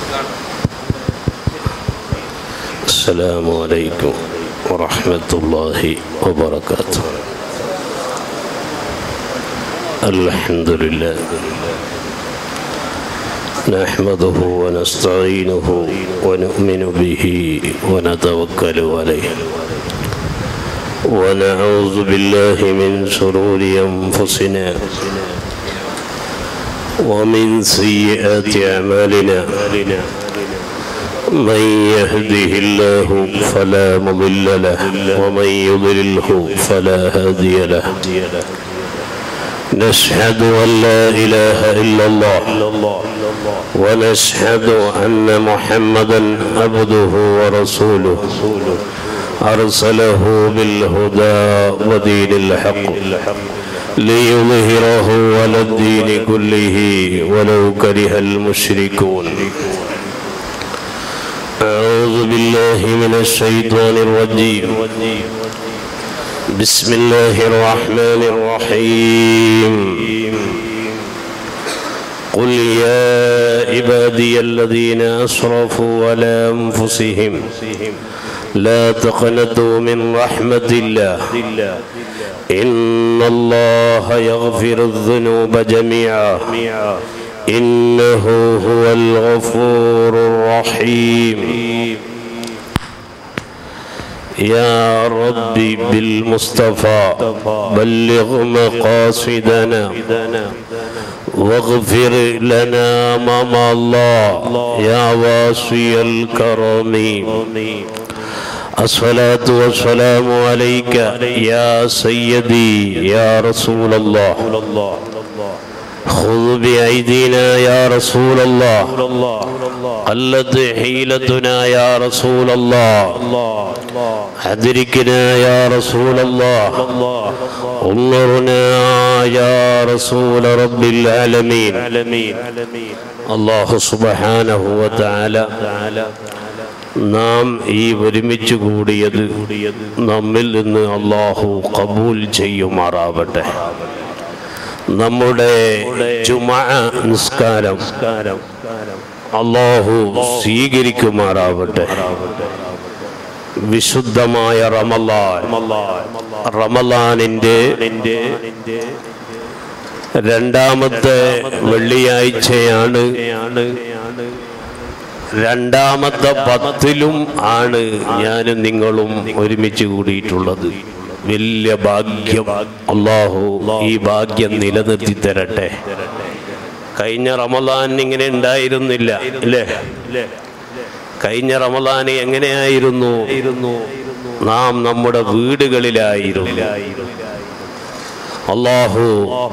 السلام عليكم ورحمة الله وبركاته الحمد لله نحمده ونستعينه ونؤمن به ونتوكل عليه ونعوذ بالله من شرور أنفسنا ومن سيئات أعمالنا من يهده الله فلا مضل له ومن يضلله فلا هادي له نشهد أن لا إله إلا الله ونشهد أن محمدا عبده ورسوله أرسله بالهدى ودين الحق ليظهره على الدين كله ولو كره المشركون أعوذ بالله من الشيطان الرجيم بسم الله الرحمن الرحيم قل يا عبادي الذين أسرفوا على أنفسهم لا تقنطوا من رحمة الله إن الله يغفر الذنوب جميعا إنه هو الغفور الرحيم يا ربي بالمصطفى بلغ مقاصدنا واغفر لنا ما مضى يا واسي الكرم الصلاة والسلام عليك يا سيدي يا رسول الله خذ بأيدينا يا رسول الله قلت حيلتنا يا رسول الله أدركنا يا رسول الله انظرنا يا رسول رب العالمين الله سبحانه وتعالى നാം ഈ ഒരുമിച്ച് കൂടിയത് നമ്മിൽ നിന്ന് അള്ളാഹു കബൂൽ ചെയ്യുമാറാവട്ടെ നമ്മുടെ ചുമ നിസ്കാരം അള്ളാഹു സ്വീകരിക്കുമാറാവട്ടെ വിശുദ്ധമായ റമലാൻ റമലാനിന്റെ രണ്ടാമത്തെ വെള്ളിയാഴ്ചയാണ് രണ്ടാമത്തെ പത്തിലും ആണ് ഞാനും നിങ്ങളും ഒരുമിച്ച് കൂടിയിട്ടുള്ളത് വലിയ ഭാഗ്യം അള്ളാഹു ഈ ഭാഗ്യം നിലനിർത്തി തരട്ടെ കഴിഞ്ഞ റമദാൻ ഇങ്ങനെ ഉണ്ടായിരുന്നില്ല അല്ലേ കഴിഞ്ഞ റമദാൻ എങ്ങനെയായിരുന്നു നാം നമ്മുടെ വീടുകളിലായിരുന്നു അള്ളാഹു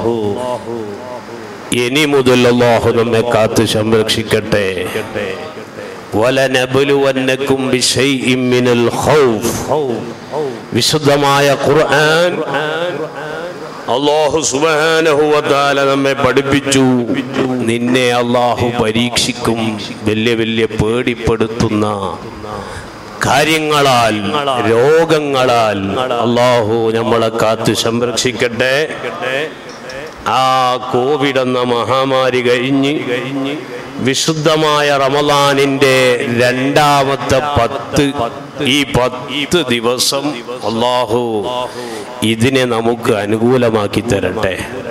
ഇനി മുതൽ അള്ളാഹു നമ്മെ കാത്ത് സംരക്ഷിക്കട്ടെ വലനബലുവന്നക്കും ബിശൈഇൻ മിനൽ ഖൗഫ് വിശുദ്ധമായ ഖുർആൻ അള്ളാഹു സുബ്ഹാനഹു വതആല നമ്മെ പഠിപ്പിച്ചു നിന്നെ അള്ളാഹു പരീക്ഷിക്കും വലിയ വലിയ പേടിപ്പെടുത്തുന്ന കാര്യങ്ങളാൽ രോഗങ്ങളാൽ അള്ളാഹു നമ്മളെ കാത്ത് സംരക്ഷിക്കട്ടെ ആ കോവിഡ് എന്ന മഹാമാരി കഴിഞ്ഞ് വിശുദ്ധമായ റമദാനിന്റെ രണ്ടാമത്തെ പത്ത് ഈ പത്ത് ദിവസം അള്ളാഹു ഇതിനെ നമുക്ക് അനുകൂലമാക്കി തരട്ടെ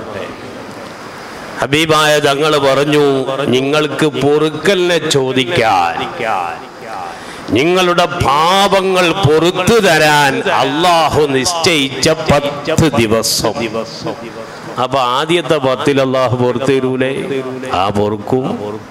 ഹബീബായ തങ്ങൾ പറഞ്ഞു നിങ്ങൾക്ക് പൊറുക്കലിനെ ചോദിക്കാൻ നിങ്ങളുടെ പാപങ്ങൾ പൊറത്തു തരാൻ അള്ളാഹു നിശ്ചയിച്ച പത്ത് ദിവസം അപ്പൊ ആദ്യത്തെ പത്തിൽ അള്ളാഹു പുറത്തു തരൂലേ ആ പൊറുക്കും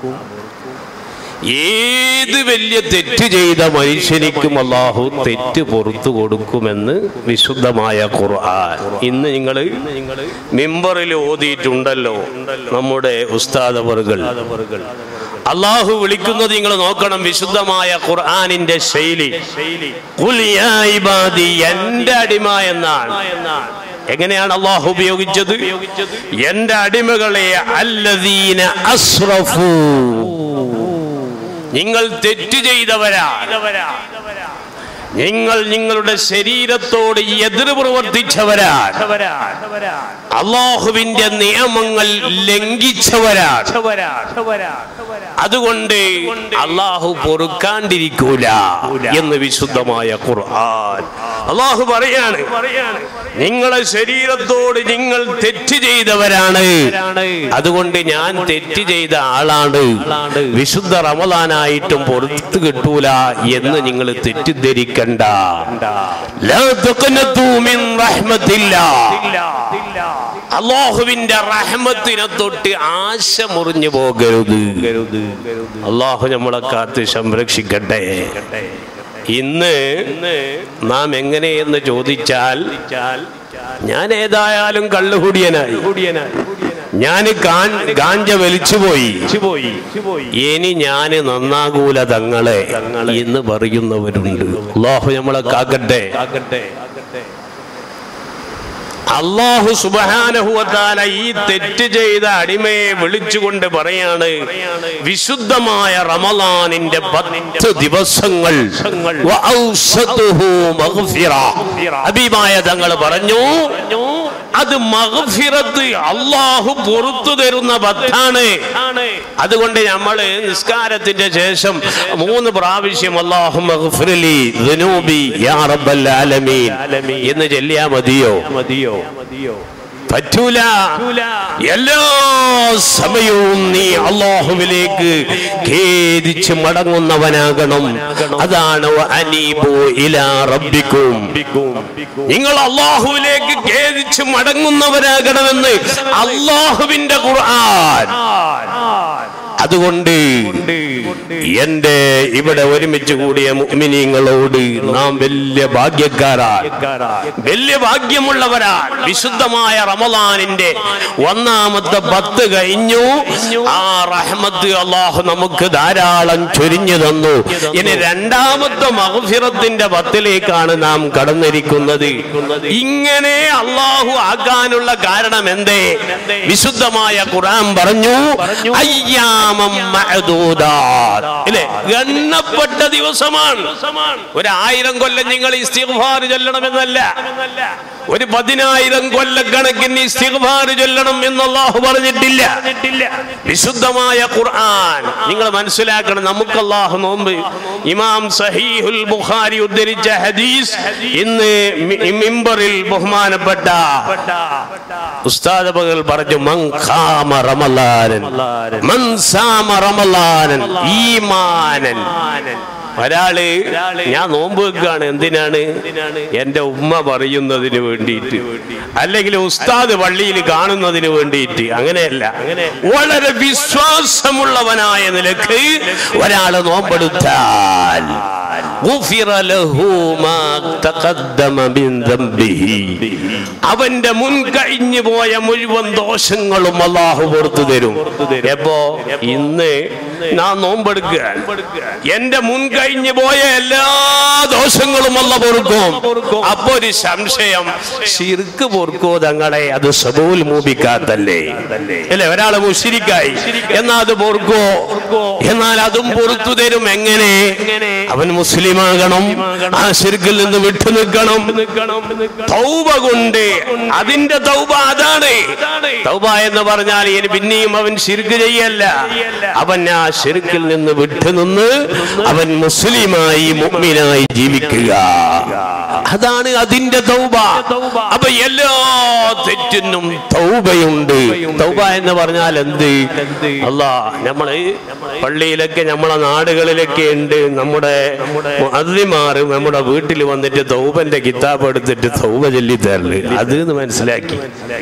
ഏത് വലിയ തെറ്റ് ചെയ്ത മനുഷ്യനിക്കും അള്ളാഹു തെറ്റ് പുറത്തു കൊടുക്കുമെന്ന് വിശുദ്ധമായ ഖുർആൻ ഇന്ന് നിങ്ങൾ മിമ്പറിൽ ഓതിയിട്ടുണ്ടല്ലോ നമ്മുടെ ഉസ്താദവറുകൾ അള്ളാഹു വിളിക്കുന്നത് നിങ്ങൾ നോക്കണം വിശുദ്ധമായ ഖുർആനിന്റെ ശൈലി ഖുൽ യാ ഇബാദി എന്റെ അടിമ എന്നാണ് എങ്ങനെയാണ് അള്ളാഹു ഉപയോഗിച്ചത് എന്റെ അടിമകളെ അല്ലദീന അസ്റഫു നിങ്ങൾ തെറ്റ് ചെയ്തവരാ നിങ്ങൾ നിങ്ങളുടെ ശരീരത്തോട് എതിർ പ്രവർത്തിച്ചവരാണ് അള്ളാഹുവിന്റെ നിയമങ്ങൾ ലംഘിച്ചവരാണ് അതുകൊണ്ട് അള്ളാഹു പൊറുക്കാണ്ടിരിക്കൂല എന്ന് വിശുദ്ധമായ ഖുർആൻ അള്ളാഹു പറയാണ് നിങ്ങളെ ശരീരത്തോട് നിങ്ങൾ തെറ്റ് ചെയ്തവരാണ് അതുകൊണ്ട് ഞാൻ തെറ്റ് ചെയ്ത ആളാണ് വിശുദ്ധ റമദാനായിട്ടും പൊറത്ത് കിട്ടൂല എന്ന് നിങ്ങൾ തെറ്റിദ്ധരിക്കണ്ട ലാ തഖ്നതു മിൻ റഹ്മത്തില്ലാ. അള്ളാഹുവിന്റെ റഹ്മത്തിനെ തൊട്ട് ആശ മുറിഞ്ഞു പോകരുത് അള്ളാഹു നമ്മളെ കാത്ത് സംരക്ഷിക്കട്ടെ ഇന്ന് നാം എങ്ങനെയെന്ന് ചോദിച്ചാൽ ഞാൻ ഏതായാലും കള്ളുകുടിയനായി ഞാൻ ഗാഞ്ച വലിച്ചുപോയി ഇനി ഞാന് നന്നാകൂല തങ്ങളെ എന്ന് പറയുന്നവരുണ്ട് അള്ളാഹു നമ്മളെ കാക്കട്ടെ അള്ളാഹു സുബാനഹുവത്താല ഈ തെറ്റ് ചെയ്ത അടിമയെ വിളിച്ചുകൊണ്ട് പറയാണ് വിശുദ്ധമായ റമലാനിന്റെ പത്ത് ദിവസങ്ങൾ വഔസതുഹു മഗ്ഫിറ. ഹബീബായ തങ്ങൾ പറഞ്ഞു അത് മഗ്ഫിറത്ത് അള്ളാഹു പുറത്തു തരുന്ന പത്താണ് അതുകൊണ്ട് നമ്മള് നിസ്കാരത്തിന്റെ ശേഷം മൂന്ന് പ്രാവശ്യം അള്ളാഹു മഗ്ഫിറലി ദുനൂബി യാ റബ്ബൽ ആലമീൻ എന്ന് ചൊല്ലിയാ മതിയോ മതിയോ പറ്റൂല എല്ലാ സമയവും നീ അള്ളാഹുവിലേക്ക് ഖേദിച്ച് മടങ്ങുന്നവനാകണം അതാണ് വ അനീബു ഇലാ റബ്ബിക്കും നിങ്ങൾ അള്ളാഹുവിലേക്ക് ഖേദിച്ച് മടങ്ങുന്നവരാകണമെന്ന് അള്ളാഹുവിന്റെ ഖുർആൻ അതുകൊണ്ട് എന്റെ ഇവിടെ ഒരുമിച്ച് കൂടിയ മുഅ്മിനീങ്ങളോട് നാം വലിയ ഭാഗ്യക്കാരാണ് വലിയ ഭാഗ്യമുള്ളവരാണ് വിശുദ്ധമായ റമദാനിന്റെ ഒന്നാമത്തെ പത്ത് കഴിഞ്ഞു ആ റഹ്മത്ത് അള്ളാഹു നമുക്ക് ധാരാളം ചൊരിഞ്ഞു തന്നു ഇനി രണ്ടാമത്തെ മഹഫിറത്തിന്റെ പത്തിലേക്കാണ് നാം കടന്നിരിക്കുന്നത് ഇങ്ങനെ അള്ളാഹു ആക്കാനുള്ള കാരണം എന്തേ വിശുദ്ധമായ ഖുർആൻ പറഞ്ഞു അയ്യാമം മഅദൂദാത്ത്. ഇല്ലേ ഗണ്ണപ്പെട്ട ദിവസമാണ് ഒരു ആയിരം കൊല്ലം നിങ്ങൾ ഇസ്തിഗ്ഫാർ ചൊല്ലണമെന്നല്ല ഒരു പതിനായിരം കൊല്ലക്കണക്കിന് ഇസ്തിഗ്ഫാർ ചൊല്ലണം എന്ന് അള്ളാഹു പറഞ്ഞിട്ടില്ല വിശുദ്ധമായ ഖുർആൻ നിങ്ങൾ മനസ്സിലാക്കണം നമുക്ക് അള്ളാഹു നോമ്പ് ഇമാം സഹീഹുൽ ബുഖാരി ഉദ്ധരിച്ച ഹദീസ് ഇന്ന് മി- മിമ്പറിൽ ബഹുമാനപ്പെട്ട ഉസ്താദ് മകൾ പറഞ്ഞു മൻ ഖാമ റമളാനൻ മൻ സാമ റമളാനൻ ഈമാനൻ ഒരാള് ഞാൻ നോമ്പ് വെക്കുകയാണ് എന്തിനാണ് എന്റെ ഉമ്മ പറയുന്നതിന് വേണ്ടിയിട്ട് അല്ലെങ്കിൽ ഉസ്താദ് പള്ളിയിൽ കാണുന്നതിന് വേണ്ടിയിട്ട് അങ്ങനെയല്ല വളരെ വിശ്വാസമുള്ളവനായ നിലക്ക് ഒരാള് നോമ്പെടുത്താൽ غفر له ما تقدم من ذنبه. അവന്റെ മുൻ കഴിഞ്ഞു പോയ മുഴുവൻ ദോഷങ്ങളും അള്ളാഹു പുറത്തു തരും എപ്പോ ഇന്ന് ഞാൻ നോമ്പെടുക്കുക എന്റെ മുൻ കഴിഞ്ഞു പോയ എല്ലാ ദോഷങ്ങളും അല്ല പൊറുക്കും അപ്പൊ ഒരു സംശയം ശിർക്ക് പൊറുക്കോ തങ്ങളെ അത് സബൂൽ മൂപിക്കാത്തല്ലേ അല്ലേ ഒരാള് മുഷിരിക്കായി എന്നാ അത് പൊറുക്കോ എന്നാൽ അതും പൊറത്തു തരും എങ്ങനെ അവൻ മുസ്ലിമാകണം ആ ശിർക്കിൽ നിന്ന് വിട്ടു നിൽക്കണം തൗബ കൊണ്ട് അതിന്റെ തൗബ അതാണ് തൗബ എന്ന് പറഞ്ഞാൽ ഇനി പിന്നെയും അവൻ ശിർക്ക് ചെയ്യല്ല അവൻ ആ ശിർക്കിൽ നിന്ന് വിട്ടുനിന്ന് അവൻ മുസ്ലിമായി മുഅ്മിനായി ജീവിക്കുക അതാണ് അതിന്റെ തൗബ അപ്പൊ എല്ലാ തെറ്റിനും തൗബയുണ്ട് തൗബ എന്ന് പറഞ്ഞാൽ എന്ത് അല്ലാ നമ്മള് പള്ളിയിലൊക്കെ നമ്മളെ നാടുകളിലൊക്കെ ഉണ്ട് നമ്മുടെ അതിമാറ് നമ്മുടെ വീട്ടിൽ വന്നിട്ട് തൗബന്റെ കിതാബ് എടുത്തിട്ട് തൗബ ചൊല്ലി തരല് അത് എന്ന് മനസ്സിലാക്കി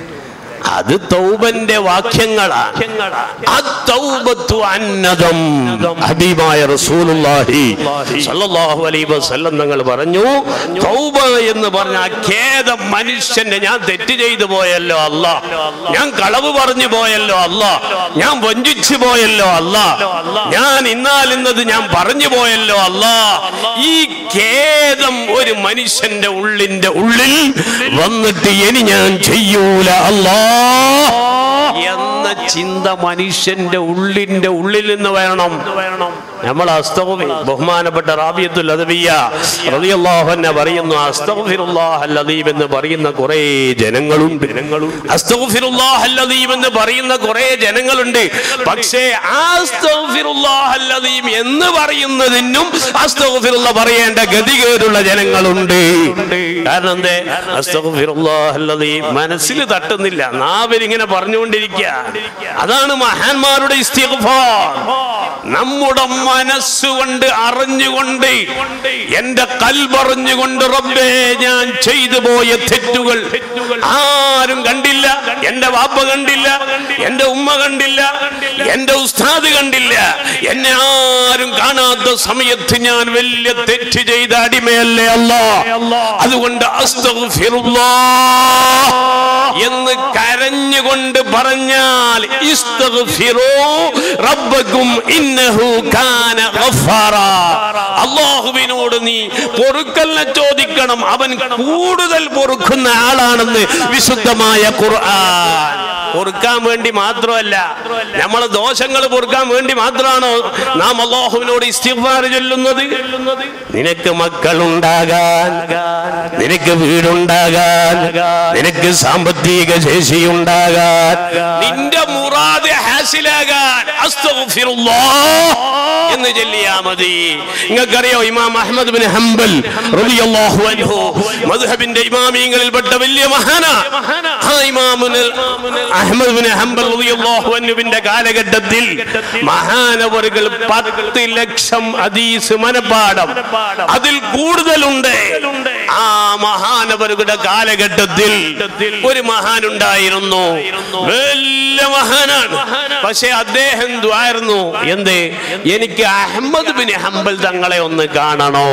അത് തൗബന്റെ വാക്യങ്ങളാണ് അത്തൗബത്തു അന്നദം ഹബീബായ റസൂലുള്ളാഹി സല്ലല്ലാഹു അലൈഹി വസല്ലം തങ്ങൾ പറഞ്ഞു തൗബ എന്ന് പറഞ്ഞ ഖേദം മനുഷ്യന്റെ ഞാൻ തെറ്റ് ചെയ്തു പോയല്ലോ അല്ല ഞാൻ കളവ് പറഞ്ഞു പോയല്ലോ അല്ല ഞാൻ വഞ്ചിച്ചു പോയല്ലോ അല്ല ഞാൻ ഇന്നാലിന്നത് ഞാൻ പറഞ്ഞു പോയല്ലോ അല്ല ഈ ഖേദം ഒരു മനുഷ്യന്റെ ഉള്ളിന്റെ ഉള്ളിൽ വന്നിട്ട് ഇനി ഞാൻ ചെയ്യൂല അല്ലാ എന്ന ചിന്ത മനുഷ്യന്റെ ഉള്ളിന്റെ ഉള്ളിൽ നിന്ന് വരണം നമ്മൾ അസ്തഗ്ഫി ബഹുമാനപ്പെട്ട റാബിയത്തുൽ അദബിയ റളിയല്ലാഹു അൻഹ പറയുന്നു അസ്തഗ്ഫിറുല്ലാഹൽ അദീം എന്ന് പറയുന്ന കുറേ ജനങ്ങളുണ്ട് അസ്തഗ്ഫിറുല്ലാഹൽ അദീം എന്ന് പറയുന്ന കുറേ ജനങ്ങളുണ്ട് പക്ഷേ ആ അസ്തഗ്ഫിറുല്ലാഹൽ അദീം എന്ന് പറയുന്നതിനും അസ്തഗ്ഫിറുള്ള പറയേണ്ട ഗതികേടുള്ള ജനങ്ങളുണ്ട് കാരണം എന്തേ അസ്തഗ്ഫിറുല്ലാഹൽ അദീം മനസ്സിൽ തട്ടുന്നില്ല നാവിൽ ഇങ്ങനെ പറഞ്ഞുകൊണ്ടിരിക്കുക അതാണ് മഹാന്മാരുടെ ഇസ്തിഗ്ഫാർ നമ്മുടെ മനസ്സുകൊണ്ട് അറിഞ്ഞുകൊണ്ട് എന്റെ കൽപറിഞ്ഞുകൊണ്ട് റബ്ബേ ഞാൻ ചെയ്തു പോയ തെറ്റുകൾ ആരും കണ്ടില്ല എന്റെ വാപ്പ കണ്ടില്ല എന്റെ ഉമ്മ കണ്ടില്ല എന്റെ ഉസ്താദ് കണ്ടില്ല എന്നെ ആരും കാണാത്ത സമയത്ത് ഞാൻ വലിയ തെറ്റ് ചെയ്ത അടിമയല്ലേ അല്ല അതുകൊണ്ട് അസ്തഗ്ഫിറുല്ലാഹ് എന്ന് കരഞ്ഞുകൊണ്ട് പറഞ്ഞാൽ ഇസ്തഗ്ഫിറൂ റബ്ബക്കും ഇന്നഹു കാന ഗഫാറാ അല്ലാഹുവിനോട് നീ പൊറുക്കലിനെ ചോദിക്കണം അവൻ കൂടുതൽ പൊറുക്കുന്ന ആളാണെന്ന് വിശുദ്ധമായ ഖുർആൻ പൊറുക്കാൻ വേണ്ടി മാത്രമല്ല നമ്മളെ ദോഷങ്ങൾ പൊറുക്കാൻ വേണ്ടി മാത്രമാണോ നാം അള്ളാഹുവിനോട് ഇസ്തിഗ്ഫാർ ചൊല്ലുന്നത് നിനക്ക് മക്കളുണ്ടാകാൻ നിനക്ക് വീടുണ്ടാകാൻ നിനക്ക് സാമ്പത്തിക ശേഷിയുണ്ടാകാൻ നിന്റെ മുറാദ് ഹാസിലാകാൻ അസ്തഗ്ഫിറുല്ലാഹ് എന്ന് ചൊല്ലിയാ മതി നിങ്ങൾക്കറിയോ ഇമാം അഹ്മദ് ബിൻ ഹംബൽ റളിയല്ലാഹു അൻഹു മദ്ഹബിന്റെ ഇമാമിയങ്ങളിൽപ്പെട്ട വലിയ മഹാന ആ ഇമാമുൽ അഹ്മദ് ബിൻ ഹംബൽ റളിയല്ലാഹു അൻഹുവിന്റെ കാലഘട്ടത്തിൽ മഹാനവറുകൾ പത്ത് ലക്ഷം ഹദീസ് മനപ്പാഠം അതിൽ കൂടുതലുണ്ട് ആ മഹാനവറുകളുടെ കാലഘട്ടത്തിൽ ഒരു മഹാനുണ്ടായിരുന്നു വലിയ മഹാനാണ് പക്ഷെ അദ്ദേഹം ദ്വായിരുന്നു എന്ത് എനിക്ക് അഹമ്മദ് ബിൻ ഹംബൽ തങ്ങളെ ഒന്ന് കാണണോ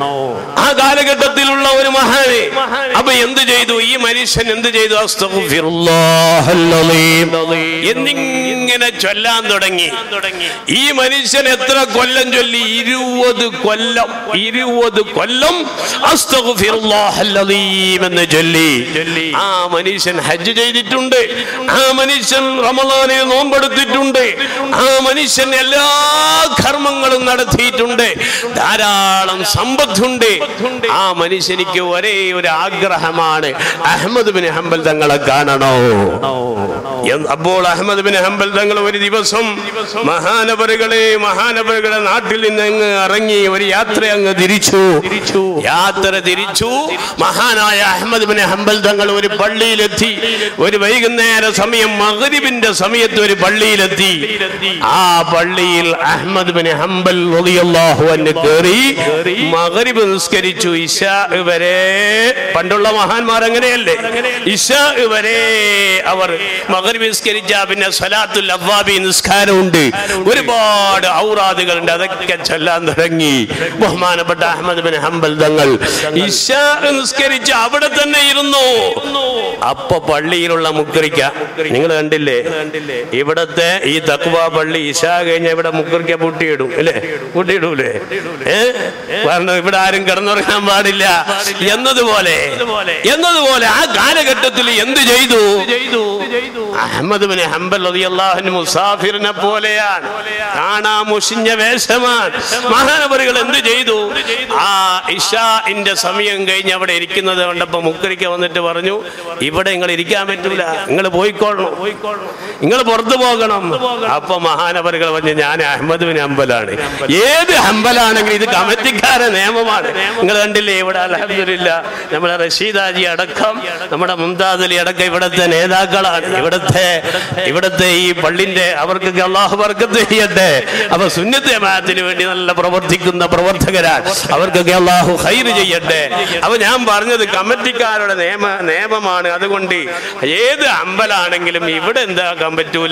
ആ കാലഘട്ടത്തിലുള്ള ഒരു മഹാന് അപ്പൊ എന്ത് ചെയ്തു ഈ മനുഷ്യൻ എന്ത് ചെയ്തു അസ്തഗ്ഫിറുല്ലാഹൽ അലീം എന്നിങ്ങനെ ചൊല്ലാൻ തുടങ്ങി ഈ മനുഷ്യൻ എത്ര കൊല്ലം ചൊല്ലി ഇരുപത് കൊല്ലം ഇരുപത് കൊല്ലം അസ്തഗ്ഫിറുല്ലാഹൽ അലീം എന്ന് ചൊല്ലി ആ മനുഷ്യൻ ഹജ്ജ് ചെയ്തിട്ടുണ്ട് ആ മനുഷ്യൻ റമദാനിൽ നോമ്പെടുത്തിട്ടുണ്ട് ആ മനുഷ്യൻ എല്ലാ കർമ്മങ്ങളും നടത്തിയിട്ടുണ്ട് ധാരാളം സമ്പത്തുണ്ട് ആ മനുഷ്യനിക്ക് ഒരേ ഒരു ആഗ്രഹമാണ് അഹമ്മദ് ബിൻ ഹംബൽ തങ്ങളെ കാണണോ എന്ന് അപ്പോൾ അഹമ്മദ് ബിൻ ഹംബൽ തങ്ങൾ ഒരു ദിവസം മഹാനവറുകളെ മഹാനവറുകളുടെ നാട്ടിൽ നിന്ന് അങ്ങ് ഇറങ്ങി ഒരു യാത്ര അങ്ങ് തിരിച്ചു യാത്ര തിരിച്ചു മഹാനായ അഹമ്മദ് ബിൻ ഹംബൽ തങ്ങൾ ഒരു പള്ളിയിലെത്തി ഒരു വൈകുന്നേര സമയം മഗ്രിബിന്റെ സമയത്ത് ഒരു പള്ളിയിലെത്തി ആ പള്ളിയിൽ അഹമ്മദ് ബിൻ ഹംബൽ റളിയല്ലാഹു അൻഹു കയറി മഗ്രിബ് നിസ്കരിച്ചു ഇശാ വരെ പണ്ടുള്ള മഹാന്മാർ അങ്ങനെയല്ലേ ഇശാ വരെ അവർ മഗ്രിബ് നിസ്കരിച്ച പിന്നെ സലാത്തുൽ അവ്വാബി നിസ്കാരമുണ്ട് ഒരുപാട് ഔറാദുകളുണ്ട് അതൊക്കെ ചൊല്ലാൻ തുടങ്ങി ബഹുമാനപ്പെട്ട അഹമ്മദ് ബിൻ ഹംബൽ തങ്ങൾ ഇശാ നിസ്കരിച്ച് അവിടെ തന്നെ ഇരുന്നു അപ്പൊ പള്ളിയിലുള്ള മുക്കരിക്ക നിങ്ങൾ കണ്ടില്ലേ ഇവിടത്തെ ഈ തക്വ പള്ളി ഇശാ കഴിഞ്ഞ ഇവിടെ മുക്കരിക്ക പൂട്ടിയിടും അല്ലേ പൂട്ടിയിടൂലേ ഏ കാരണം ഇവിടെ ആരും കിടന്നുറങ്ങാൻ പാടില്ല എന്നതുപോലെ എന്നതുപോലെ ആ കാലഘട്ടത്തിൽ എന്ത് ചെയ്തു അഹമ്മദ് ബിൻ ഹംബൽ റളിയല്ലാഹു മുസാഫിറിനെ പോലെയാണ് കാണാ മുഷിഞ്ഞ വേഷമാണ് മഹാനവറുകൾ എന്ത് ചെയ്തു ആ ഇഷാന്റെ സമയം കഴിഞ്ഞ് അവിടെ ഇരിക്കുന്നത് കണ്ടപ്പോ മുക്കരിക്ക വന്നിട്ട് പറഞ്ഞു ഇവിടെ നിങ്ങൾ ഇരിക്കാൻ പറ്റൂല നിങ്ങൾ പോയിക്കൊള്ളണം നിങ്ങൾ പുറത്തു പോകണം അപ്പൊ മഹാനവറുകൾ പറഞ്ഞു ഞാൻ അഹമ്മദ് ബിൻ ഹംബലാണ് ഏത് ഹംബലാണെങ്കിലും ഇത് കമ്മിറ്റിക്കാരെ നിയമമാണ് നിങ്ങൾ കണ്ടില്ലേ ഇവിടെ അലഹമില്ല നമ്മുടെ റഷീദാജി അടക്കം നമ്മുടെ മുംതാസ് അലി അടക്കം ഇവിടുത്തെ നേതാക്കളാണ് ഇവിടുത്തെ ഇവിടുത്തെ ഈ പള്ളിന്റെ അവർക്കൊക്കെ അള്ളാഹു വർക്കത്ത് ചെയ്യട്ടെ അപ്പൊ സുന്നത്ത് ജമാഅത്തിന് വേണ്ടി നല്ല പ്രവർത്തിക്കുന്ന പ്രവർത്തകരാണ് അവർക്കൊക്കെ അള്ളാഹു ഹൈറ് ചെയ്യട്ടെ അപ്പൊ ഞാൻ പറഞ്ഞത് കമ്മിറ്റിക്കാരുടെ നിയമ നിയമമാണ് അതുകൊണ്ട് ഏത് അമ്പലാണെങ്കിലും ഇവിടെ എന്താക്കാൻ പറ്റൂല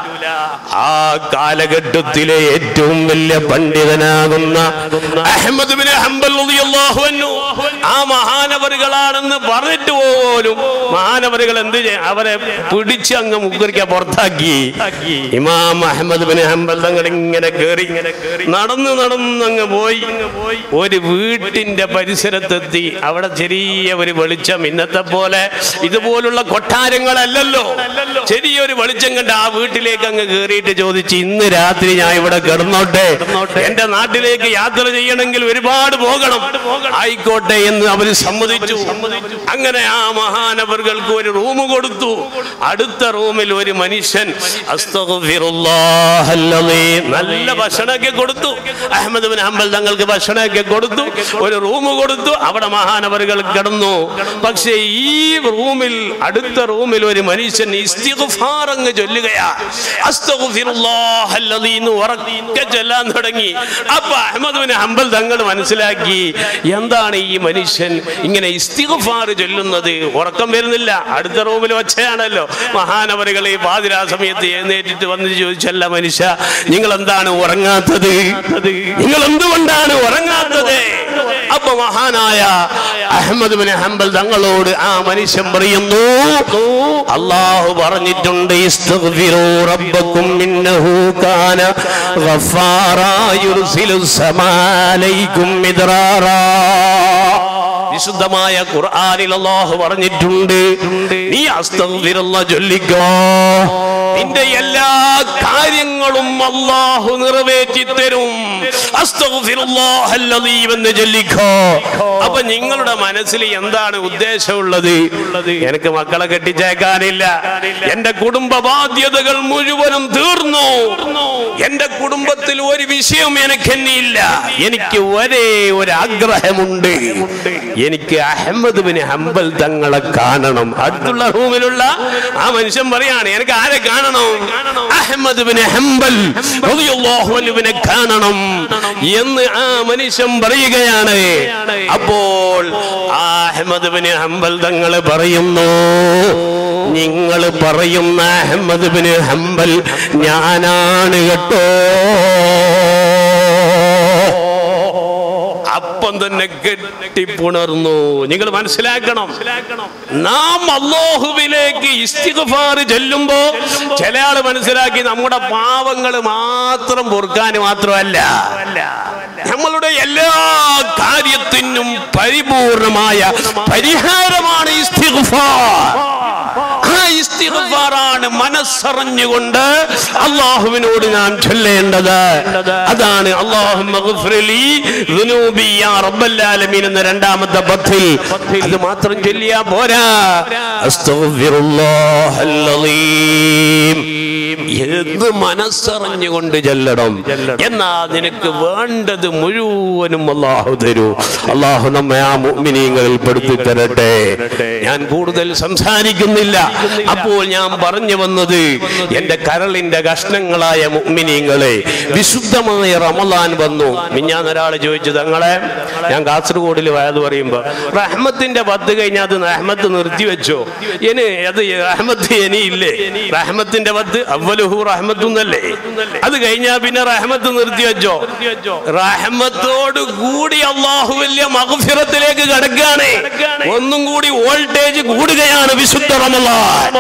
ആ കാലഘട്ടത്തിലെ ഏറ്റവും വലിയ പണ്ഡിതനാകുന്ന അഹമ്മദ് ബിൻ ഹംബൽ റളിയല്ലാഹു അൻഹു ആ മഹാനവറുകളാണെന്ന് പറഞ്ഞിട്ട് പോലും മഹാനവറുകൾ എന്ത് ചെയ്യ അവരെ പിടിച്ച് അങ്ങ് മുക്കരിക്ക പുറത്താക്കി ഇമാം അഹമ്മദ് ബിൻ ഹംബൽ തങ്ങൾ ഇങ്ങനെ കേറി നടന്ന് നടന്ന് അങ്ങ് പോയി ഒരു വീട്ടിന്റെ പരിസരത്തെത്തി അവിടെ ചെറിയ ഒരു വെളിച്ചം ഇന്നത്തെ പോലെ ഇതുപോലുള്ള കൊട്ടാരങ്ങളല്ലല്ലോ ചെറിയൊരു വെളിച്ചം കണ്ട് ആ വീട്ടിലേക്ക് അങ്ങ് കേറിയിട്ട് ചോദിച്ച് ഇന്ന് രാത്രി ഞാൻ ഇവിടെ കിടന്നോട്ടെ കിടന്നോട്ടെ എന്റെ നാട്ടിലേക്ക് യാത്ര ചെയ്യണമെങ്കിൽ ഒരുപാട് പോകണം ആയിക്കോട്ടെ എന്ന് അവർ സമ്മതിച്ചു അങ്ങനെ ആ മഹാനവറുകൾക്ക് ഒരു റൂം കൊടുത്തു അടുത്ത റൂമിൽ ഒരു മനുഷ്യൻ അസ്തഗ്ഫിറുല്ലാഹല്ലദീ നല്ല ഭക്ഷണമൊക്കെ കൊടുത്തു അഹമ്മദ് ബിൻ ഹംബൽ തങ്ങൾക്ക് ഭക്ഷണമൊക്കെ കൊടുത്തു ഒരു റൂം കൊടുത്തു അവിടെ മഹാനവറുകൾ കിടന്നു പക്ഷേ ഈ റൂമിൽ അടുത്ത റൂമിൽ ഒരു മനുഷ്യൻ ഇസ്തിഗ്ഫാർ അങ്ങ് ചൊല്ലുകയാ അസ്തഗ്ഫിറുല്ലാഹല്ലദീ എന്ന് ഉറക്കെ ചൊല്ലാൻ തുടങ്ങി അപ്പൊ അഹമ്മദ് ബിൻ ഹംബൽ തങ്ങൾ മനസ്സിലാക്കി എന്താണ് ഈ മനുഷ്യൻ ഇങ്ങനെ ഇസ്തിഗ്ഫാർ ചൊല്ലുന്നത് ഉറക്കം വരുന്നില്ല അടുത്ത റൂമിൽ ഒച്ചയാണല്ലോ മഹാനവറുകൾ ഈ പാതിരാ സമയത്ത് എഴുന്നേറ്റിട്ട് വന്ന് ചോദിച്ചല്ല മനുഷ്യ നിങ്ങൾ എന്താണ് ഉറങ്ങാത്തത് നിങ്ങൾ എന്തുകൊണ്ടാണ് ഉറങ്ങാത്തത് അപ്പൊ മഹാനായ അഹമ്മദ് ബിൻ ഹംബൽ തങ്ങളോട് ആ മനുഷ്യൻ പറയുന്നു അള്ളാഹു പറഞ്ഞിട്ടുണ്ട് ഇസ്തഗ്ഫിറൂ റബ്ബക്കും ഇന്നഹു കാന ഗഫാറാ യുർസിലു സമാലൈക്കും മിദ്റാറാ വിശുദ്ധമായ ഖുർആനിൽ അല്ലാഹു പറഞ്ഞിട്ടുണ്ട് നീ അസ്തഗ്ഫിറുല്ലാ ചൊല്ലിക്കോ നിന്റെ എല്ലാ കാര്യങ്ങളും അല്ലാഹു നിറവേറ്റി തരും അസ്തഗ്ഫിറുല്ലാഹല്ലദീം എന്ന് ചൊല്ലിക്കോ അപ്പൊ നിങ്ങളുടെ മനസ്സിൽ എന്താണ് ഉദ്ദേശമുള്ളത് എനിക്ക് മക്കളെ കെട്ടിച്ചേക്കാനില്ല എന്റെ കുടുംബ ബാധ്യതകൾ മുഴുവനും തീർന്നു എന്റെ കുടുംബത്തിൽ ഒരു വിഷയം എനിക്ക് ഇല്ല എനിക്ക് ഒരേ ഒരു ആഗ്രഹമുണ്ട് എനിക്ക് അഹമ്മദ് ബിൻ ഹംബൽ തങ്ങളെ കാണണം അടുത്തുള്ള റൂമിലുള്ള ആ മനുഷ്യൻ പറയാണ് എനിക്ക് ആരെ കാണണം അഹമ്മദ് ബിൻ ഹംബൽ റളിയല്ലാഹു അൻഹുവിനെ കാണണം എന്ന് ആ മനുഷ്യൻ പറയുകയാണ് അപ്പോൾ ആ അഹമ്മദ് ബിൻ ഹംബൽ തങ്ങൾ പറയുന്നു നിങ്ങൾ പറയുന്ന അഹമ്മദ് ബിൻ ഹംബൽ ഞാനാണ് കേട്ടോ അപ്പം തന്നെ കെട്ടിപ്പുണർന്നു നിങ്ങൾ മനസ്സിലാക്കണം നാം അള്ളാഹുവിലേക്ക് ഇസ്തിഗ്ഫാർ ചെല്ലുമ്പോ ചില ആള് മനസ്സിലാക്കി നമ്മുടെ പാവങ്ങൾ മാത്രം പൊറുക്കാൻ മാത്രമല്ല നമ്മളുടെ എല്ലാ കാര്യത്തിനും പരിപൂർണമായ പരിഹാരമാണ് ഇസ്തിഗ്ഫാർ ആ ഇസ്തിഗ്ഫാറാണ് മനസ്സറിഞ്ഞുകൊണ്ട് അള്ളാഹുവിനോട് നാം ചൊല്ലേണ്ടത് അതാണ് അള്ളാഹുലമീൻ എന്ന രണ്ടാമത്തെ പത്തിൽ അത് മാത്രം ചൊല്ലിയാ പോരാ അസ്തഗ്ഫിറുല്ലാഹല്ലദീം. എന്ന് മനസ്സറിഞ്ഞുകൊണ്ട് ചെല്ലണം എന്നാ നിനക്ക് വേണ്ടത് മുഴുവനും അള്ളാഹു തരൂ അള്ളാഹു നമ്മെ ആ മുഅ്മിനീങ്ങളിൽ പെടുത്തി തരട്ടെ ഞാൻ കൂടുതൽ സംസാരിക്കുന്നില്ല അപ്പോൾ ഞാൻ പറഞ്ഞു വന്നത് എന്റെ കരളിന്റെ കഷ്ണങ്ങളായ മുഅ്മിനീങ്ങളെ വിശുദ്ധമായ റമലാൻ വന്നു മിഞ്ഞാൻ ഒരാൾ ചോദിച്ചു തങ്ങളെ ഞാൻ കാസർഗോഡിൽ വയത് പറയുമ്പോ റഹ്മത്തിന്റെ പത്ത് കഴിഞ്ഞാൽ അത് റഹ്മത്ത് നിർത്തിവെച്ചോ ഇനി അത് റഹ്മത്ത് ഇനിയില്ലേ റഹ്മത്തിന്റെ പത്ത് അവലുഹു റഹ്മത്തുന്നല്ലേ അത് കഴിഞ്ഞാൽ പിന്നെ റഹ്മത്ത് നിർത്തിവെച്ചോ റഹ്മത്തോട് കൂടി അള്ളാഹു വലിയ മഹഫിറത്തിലേക്ക് കിടക്കുകയാണ് ഒന്നും കൂടി വോൾട്ടേജ് കൂടുകയാണ് വിശുദ്ധ റമലാൻ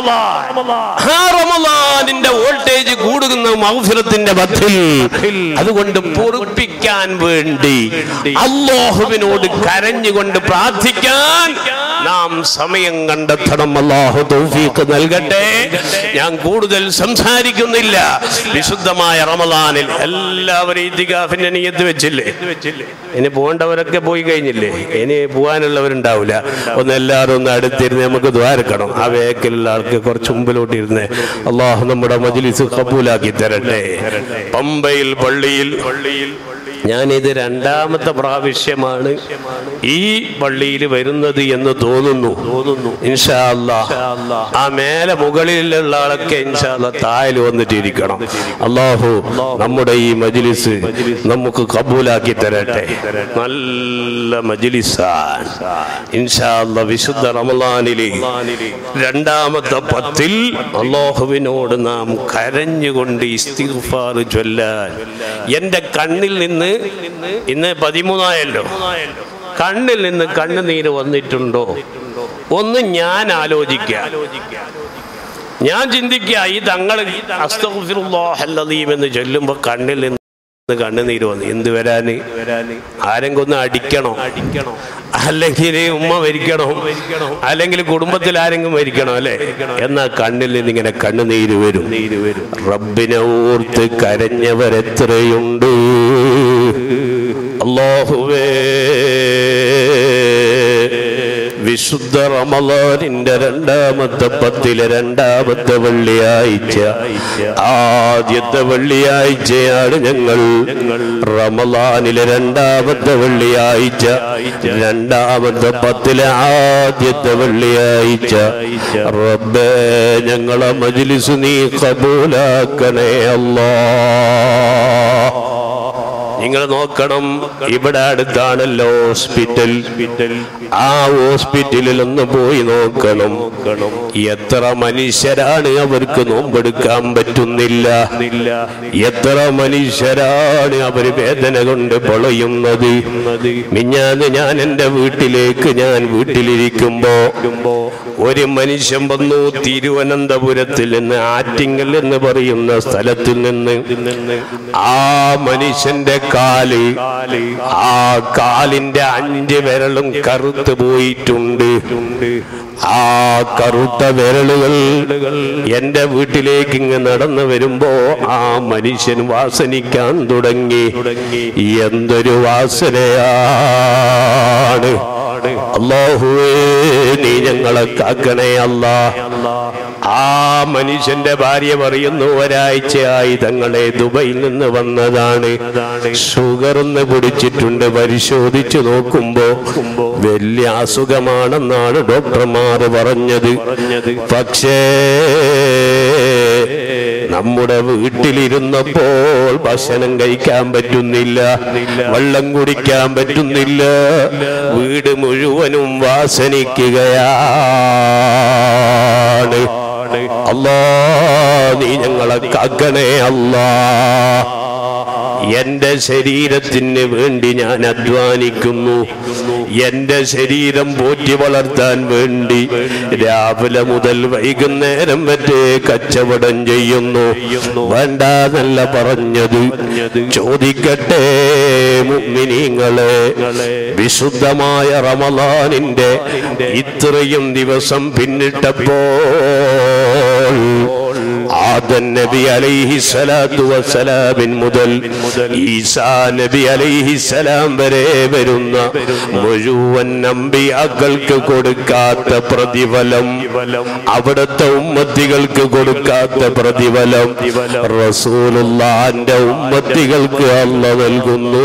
ആ റമലാനിന്റെ വോൾട്ടേജ് കൂടുന്ന മഹഫിറത്തിന്റെ ബത്തിൽ അതുകൊണ്ട് പൊറുപ്പിക്കാൻ വേണ്ടി അള്ളാഹുവിനോട് കരഞ്ഞുകൊണ്ട് പ്രാർത്ഥിക്കാൻ നാം സമയം കണ്ടെത്തണം അള്ളാഹു തൗഫീഖ് നൽകട്ടെ ഞാൻ കൂടുതൽ സംസാരിക്കുന്നില്ല വിശുദ്ധമായ റമദാനിൽ എല്ലാവരും ഇത്തികാഫിന്റെ നീയത്ത് വെച്ചില്ലേ ഇനി പോകേണ്ടവരൊക്കെ പോയി കഴിഞ്ഞില്ലേ ഇനി പോകാനുള്ളവരുണ്ടാവില്ല ഒന്ന് എല്ലാവരും ഒന്ന് അടുത്തിരുന്ന് നമുക്ക് ദ്വാരക്കണം ആ വേക്കിലുള്ള ആൾക്ക് കുറച്ച് മുമ്പിലോട്ട് ഇരുന്ന് അള്ളാഹു നമ്മുടെ മജ്ലിസ് കബൂലാക്കി തരട്ടെ പമ്പയിൽ പള്ളിയിൽ പള്ളിയിൽ ഞാനിത് രണ്ടാമത്തെ പ്രാവശ്യമാണ് ഈ പള്ളിയിൽ വരുന്നത് എന്ന് തോന്നുന്നു തോന്നുന്നു ഇൻഷാ അല്ലാ ആ മേലെ മുകളിലുള്ള ആളൊക്കെ ഇൻഷാ അല്ലാ താഴെ വന്നിട്ടിരിക്കണം അള്ളാഹു നമ്മുടെ ഈ മജ്ലിസ് നമുക്ക് കബൂലാക്കി തരട്ടെ നല്ല മജ്ലിസാണ് ഇൻഷാ അല്ലാ വിശുദ്ധ റമലാനിലെ രണ്ടാമത്തെ പത്തിൽ അള്ളാഹുവിനോട് നാം കരഞ്ഞുകൊണ്ട് ഇസ്തിഗ്ഫാർ ചൊല്ലാൻ എന്റെ കണ്ണിൽ നിന്ന് ഇന്ന് പതിമൂന്നായല്ലോ കണ്ണിൽ നിന്ന് കണ്ണുനീര് വന്നിട്ടുണ്ടോ ഒന്ന് ഞാൻ ആലോചിക്കുക ഞാൻ ചിന്തിക്കുക ഈ തങ്ങൾ അസ്തഗ്ഫിറുല്ലാഹല്ലദീം എന്ന് ചൊല്ലുമ്പോൾ കണ്ണിൽ നിന്ന് കണ്ണുനീര് വന്നു എന്ത് വരാന് വരാന് ആരെങ്കിലും ഒന്ന് അടിക്കണോ അടിക്കണോ അല്ലെങ്കിൽ ഉമ്മ മരിക്കണോ അല്ലെങ്കിൽ കുടുംബത്തിൽ ആരെങ്കിലും മരിക്കണോ അല്ലെ എന്നാ കണ്ണിൽ നിന്ന് ഇങ്ങനെ കണ്ണുനീര് വരും നീര് വരും റബ്ബിനെ ഓർത്ത് കരഞ്ഞവരെത്രയുണ്ട് അള്ളാഹുവേ വിശുദ്ധ റമലാനിന്റെ രണ്ടാമത്തെ പത്തിലെ രണ്ടാമത്തെ വെള്ളിയാഴ്ച ആദ്യത്തെ വെള്ളിയാഴ്ചയാണ് ഞങ്ങൾ റമലാനിലെ രണ്ടാമത്തെ വെള്ളിയാഴ്ച രണ്ടാമത്തെ പത്തിലെ ആദ്യത്തെ വെള്ളിയാഴ്ച റബ്ബേ ഞങ്ങളെ മജ്ലിസ് നീ കബൂലാക്കണേ അല്ലാ നിങ്ങൾ നോക്കണം ഇവിടെ അടുത്താണല്ലോ ഹോസ്പിറ്റൽ ആ ഹോസ്പിറ്റലിൽ ഒന്ന് പോയി നോക്കണം എത്ര മനുഷ്യരാണ് അവർക്ക് നോമ്പെടുക്കാൻ പറ്റുന്നില്ല എത്ര മനുഷ്യരാണ് അവർ വേദന കൊണ്ട് പൊളയുന്നത് മിഞ്ഞാന്ന് ഞാൻ എൻ്റെ വീട്ടിലേക്ക് ഞാൻ വീട്ടിലിരിക്കുമ്പോ ഒരു മനുഷ്യൻ വന്നു തിരുവനന്തപുരത്തിൽ നിന്ന് ആറ്റിങ്ങൽ എന്ന് പറയുന്ന സ്ഥലത്തിൽ നിന്ന് ആ മനുഷ്യന്റെ കാല് ആ കാലിന്റെ അഞ്ച് വിരലും കറുത്ത് പോയിട്ടുണ്ട് ആ കറുത്ത വിരലുകൾ എന്റെ വീട്ടിലേക്ക് ഇങ്ങ് നടന്നു വരുമ്പോ ആ മനുഷ്യൻ വാസനിക്കാൻ തുടങ്ങി എന്തൊരു വാസനയാണ് അള്ളാഹുവേ നീ ഞങ്ങളെ കാക്കണേ അല്ലാ ആ മനുഷ്യന്റെ ഭാര്യ പറയുന്നു ഒരാഴ്ചയായി തങ്ങളെ ദുബൈയിൽ നിന്ന് വന്നതാണ് ഷുഗർ ഒന്ന് പിടിച്ചിട്ടുണ്ട് പരിശോധിച്ചു നോക്കുമ്പോ വലിയ അസുഖമാണെന്നാണ് ഡോക്ടർമാർ പറഞ്ഞത് പക്ഷേ നമ്മുടെ വീട്ടിലിരുന്നപ്പോൾ ഭക്ഷണം കഴിക്കാൻ പറ്റുന്നില്ല വെള്ളം കുടിക്കാൻ പറ്റുന്നില്ല വീട് മുഴുവനും വാസനിക്കുകയാണ് അല്ലാ നീ ഞങ്ങളെ കാക്കണേ അല്ലാ എന്റെ ശരീരത്തിന് വേണ്ടി ഞാൻ അധ്വാനിക്കുന്നു എന്റെ ശരീരം പോറ്റി വളർത്താൻ വേണ്ടി രാവിലെ മുതൽ വൈകുന്നേരം വരെ കച്ചവടം ചെയ്യുന്നു വേണ്ടാന്നല്ല പറഞ്ഞത് ചോദിക്കട്ടെ മുഅ്മിനീങ്ങളെ വിശുദ്ധമായ റമലാനിന്റെ ഇത്രയും ദിവസം പിന്നിട്ടപ്പോൾ ആദൻ നബി അലൈഹി സ്വലാത്തു വസ്സലാമിൻ മുതൽ ഈസാ നബി അലൈഹി സലാം വരെ വരുന്ന മുഴുവൻ നമ്പിയാക്കൾക്ക് കൊടുക്കാത്ത പ്രതിഫലം അവിടുത്തെ ഉമ്മത്തികൾക്ക് കൊടുക്കാത്ത പ്രതിഫലം റസൂലുള്ളാന്റെ ഉമ്മത്തികൾക്ക് അല്ല നൽകുന്നു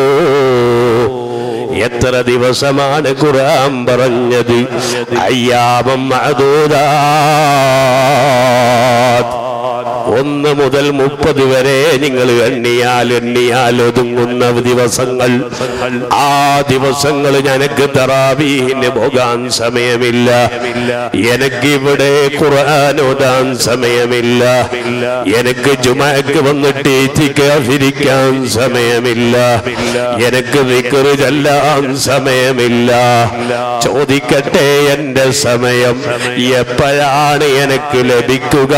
എത്ര ദിവസമാണ് ഖുർആൻ പറഞ്ഞത് അയ്യാമം മഅദൂദാ ഒന്ന് മുതൽ മുപ്പത് വരെ നിങ്ങൾ എണ്ണിയാൽ എണ്ണിയാൽ ഒതുങ്ങുന്ന ദിവസങ്ങൾ ആ ദിവസങ്ങൾ എനിക്ക് തറാവീഹിന് പോകാൻ സമയമില്ല എനിക്ക് ഇവിടെ ഖുർആൻ ഓതാൻ സമയമില്ല എനിക്ക് ജുമാക്ക് വന്നിട്ട് ഇരിക്കാൻ സമയമില്ല എനിക്ക് വിക്കറ് ചെല്ലാൻ സമയമില്ല ചോദിക്കട്ടെ എന്റെ സമയം എപ്പോഴാണ് എനിക്ക് ലഭിക്കുക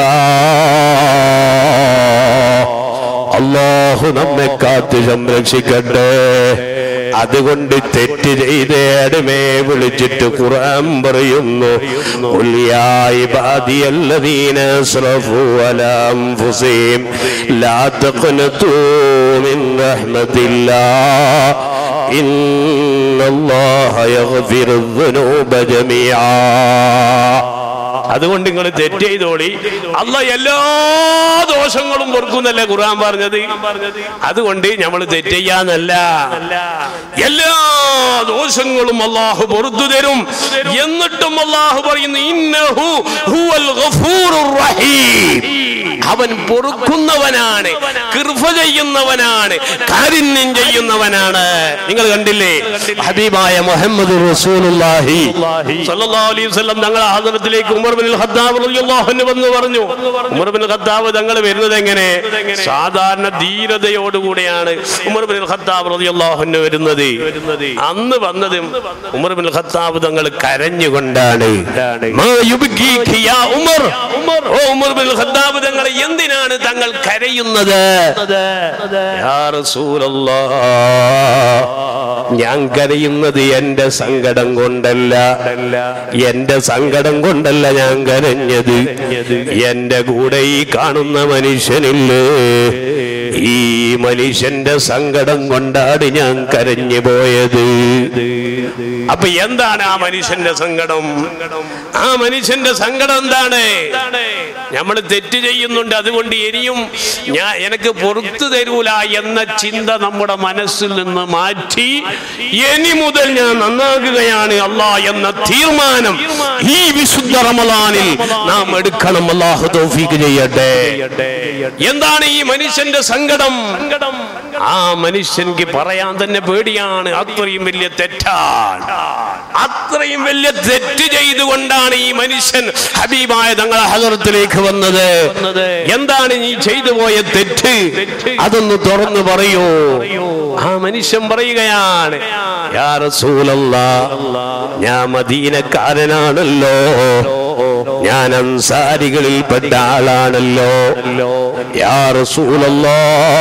അള്ളാഹു നമ്മെ കാത്തു സംരക്ഷിക്കട്ടെ അതുകൊണ്ട് തെറ്റ് ചെയ്ത അടിമേ വിളിച്ചിട്ട് ഖുർആൻ പറയുന്നു "ഖുൽ യാ ഇബാദിയല്ലദീന അസ്റഫു അലാ അൻഫുസിഹിം ലാ തഖ്നതു മിൻ റഹ്മത്തില്ലാഹ് ഇന്നല്ലാഹ യഗ്ഫിറു ദുനൂബ ജമീആ അതുകൊണ്ട് നിങ്ങൾ തെറ്റ് ചെയ്തോളി അല്ല എല്ലാ ദോഷങ്ങളും പൊറുക്കുന്നല്ലേ ഖുർആൻ പറഞ്ഞത് അതുകൊണ്ട് നമ്മൾ തെറ്റ് ചെയ്യാന്നല്ല എല്ലാ ദോഷങ്ങളും അള്ളാഹു പൊറുത്തു തരും എന്നിട്ടും അള്ളാഹു പറയുന്നു ഇന്നഹു ഹുവൽ ഗഫൂറുർ റഹീം അവൻ പൊറുക്കുന്നവനാണ് കൃപ ചെയ്യുന്നവനാണ് കാരുണ്യം ചെയ്യുന്നവനാണ് നിങ്ങൾ കണ്ടില്ലേ ഹബീബായ മുഹമ്മദ് റസൂലുള്ളാഹി സല്ലല്ലാഹു അലൈഹി വസല്ലം തങ്ങളുടെ ആദരത്തിലേക്ക് ഉമർ ബിൻ ഖത്താബ് റളിയല്ലാഹു അൻഹു വന്ന് പറഞ്ഞു ഉമർ ബിൻ ഖത്താബ് തങ്ങൾ വരുന്നത് എങ്ങനെ സാധാരണ ധീരതയോടുകൂടിയാണ് ഉമർ ബിൻ ഖത്താബ് റളിയല്ലാഹു അൻഹു വരുന്നത് അന്ന് വന്നത് ഉമർ ബിൻ ഖത്താബ് തങ്ങൾ കരഞ്ഞുകൊണ്ടാണ് മാ യുബ്കീക യാ ഉമർ ഓ ഉമർ ബിൻ ഖത്താബ് തങ്ങൾ എന്തിനാണ് തങ്ങൾ കരയുന്നത് യാ റസൂലല്ലാ, ഞാൻ കരയുന്നത് എന്റെ സങ്കടം കൊണ്ടല്ല എന്റെ സങ്കടം കൊണ്ടല്ല ഞാൻ കരഞ്ഞത് എന്റെ കൂടെ ഈ കാണുന്ന മനുഷ്യനില്ലേ ഈ മനുഷ്യന്റെ സങ്കടം കൊണ്ടാണ് ഞാൻ കരഞ്ഞു പോയത് അപ്പൊ എന്താണ് ആ മനുഷ്യന്റെ സങ്കടം ആ മനുഷ്യന്റെ സങ്കടം എന്താണ് നമ്മൾ തെറ്റ് ചെയ്യുന്നുണ്ട് അതുകൊണ്ട് ഇനിയും ഞാൻ എനിക്ക് പുറത്തു തരൂല എന്ന ചിന്ത നമ്മുടെ മനസ്സിൽ നിന്ന് മാറ്റി ഇനി മുതൽ ഞാൻ നന്നാകുകയാണ് അല്ലാ എന്ന തീർമാനം ഈ വിശുദ്ധ റമദാനിൽ നാം എടുക്കണം അല്ലാഹു തൗഫീഖ് ചെയ്യട്ടെ എന്താണ് ഈ മനുഷ്യന്റെ സങ്കടം ആ മനുഷ്യൻക്ക് പറയാൻ തന്നെ പേടിയാണ് അത്രയും വലിയ തെറ്റാണ് അത്രയും വലിയ തെറ്റ് ചെയ്തുകൊണ്ടാണ് ഈ മനുഷ്യൻ ഹബീബായ തങ്ങളെ ഹദറത്തിലേക്ക് വന്നത് എന്താണ് നീ ചെയ്തു പോയ തെറ്റ് അതൊന്ന് തുറന്നു പറയൂ ആ മനുഷ്യൻ പറയുകയാണ് യാ റസൂലല്ലാ ഞാൻ മദീനക്കാരനാണല്ലോ ഞാൻ അൻസാരികളിൽപ്പെട്ട ആളാണല്ലോ യാ റസൂലല്ലാ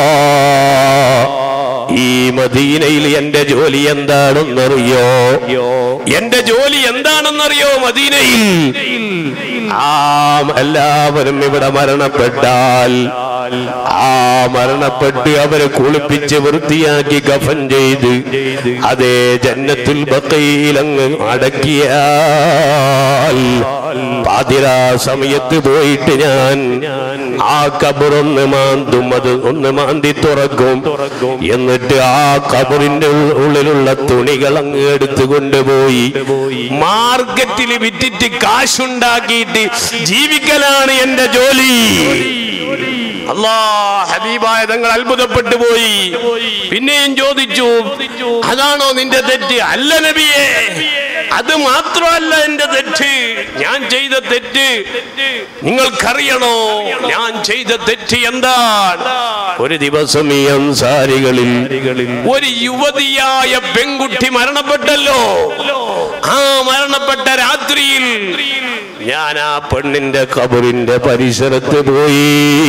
ഈ മദീനയിൽ എന്റെ ജോലി എന്താണെന്നറിയോ എന്റെ ജോലി എന്താണെന്നറിയോ മദീനയിൽ ആ എല്ലാവരും ഇവിടെ മരണപ്പെട്ടാൽ ആ മരണപ്പെട്ട് അവരെ കുളിപ്പിച്ച് വൃത്തിയാക്കി കഫൻ ചെയ്ത് അതേ ജന്നത്തിൽ ബക്കയിലങ്ങ് അടക്കിയാൽ പാതിരാ സമയത്ത് പോയിട്ട് ഞാൻ ആ കബറൊന്ന് മാന്തും അത് ഒന്ന് മാന്തി തുറക്കും എന്നിട്ട് ആ കബറിന്റെ ഉൾ- ഉള്ളിലുള്ള തുണികൾ അങ്ങ് എടുത്തു കൊണ്ടുപോയി മാർക്കറ്റിൽ വിറ്റിട്ട് കാശുണ്ടാക്കിയിട്ട് ജീവിക്കലാണ് എന്റെ ജോലി അല്ലാ ഹബീബായ തങ്ങൾ അത്ഭുതപ്പെട്ടു പോയി പിന്നെയും ചോദിച്ചു അതാണോ നിന്റെ തെറ്റ് അല്ല നബിയെ അത് മാത്രമല്ല എന്റെ തെറ്റ് ഞാൻ ചെയ്ത തെറ്റ് നിങ്ങൾക്കറിയണോ ഞാൻ ചെയ്ത തെറ്റ് എന്താണ് ഒരു ദിവസം ഈ അൻസാരികളിൽ ഒരു യുവതിയായ പെൺകുട്ടി മരണപ്പെട്ടല്ലോ ആ മരണപ്പെട്ട രാത്രിയിൽ ഞാൻ ആ പെണ്ണിന്റെ കബറിന്റെ പരിസരത്ത് പോയി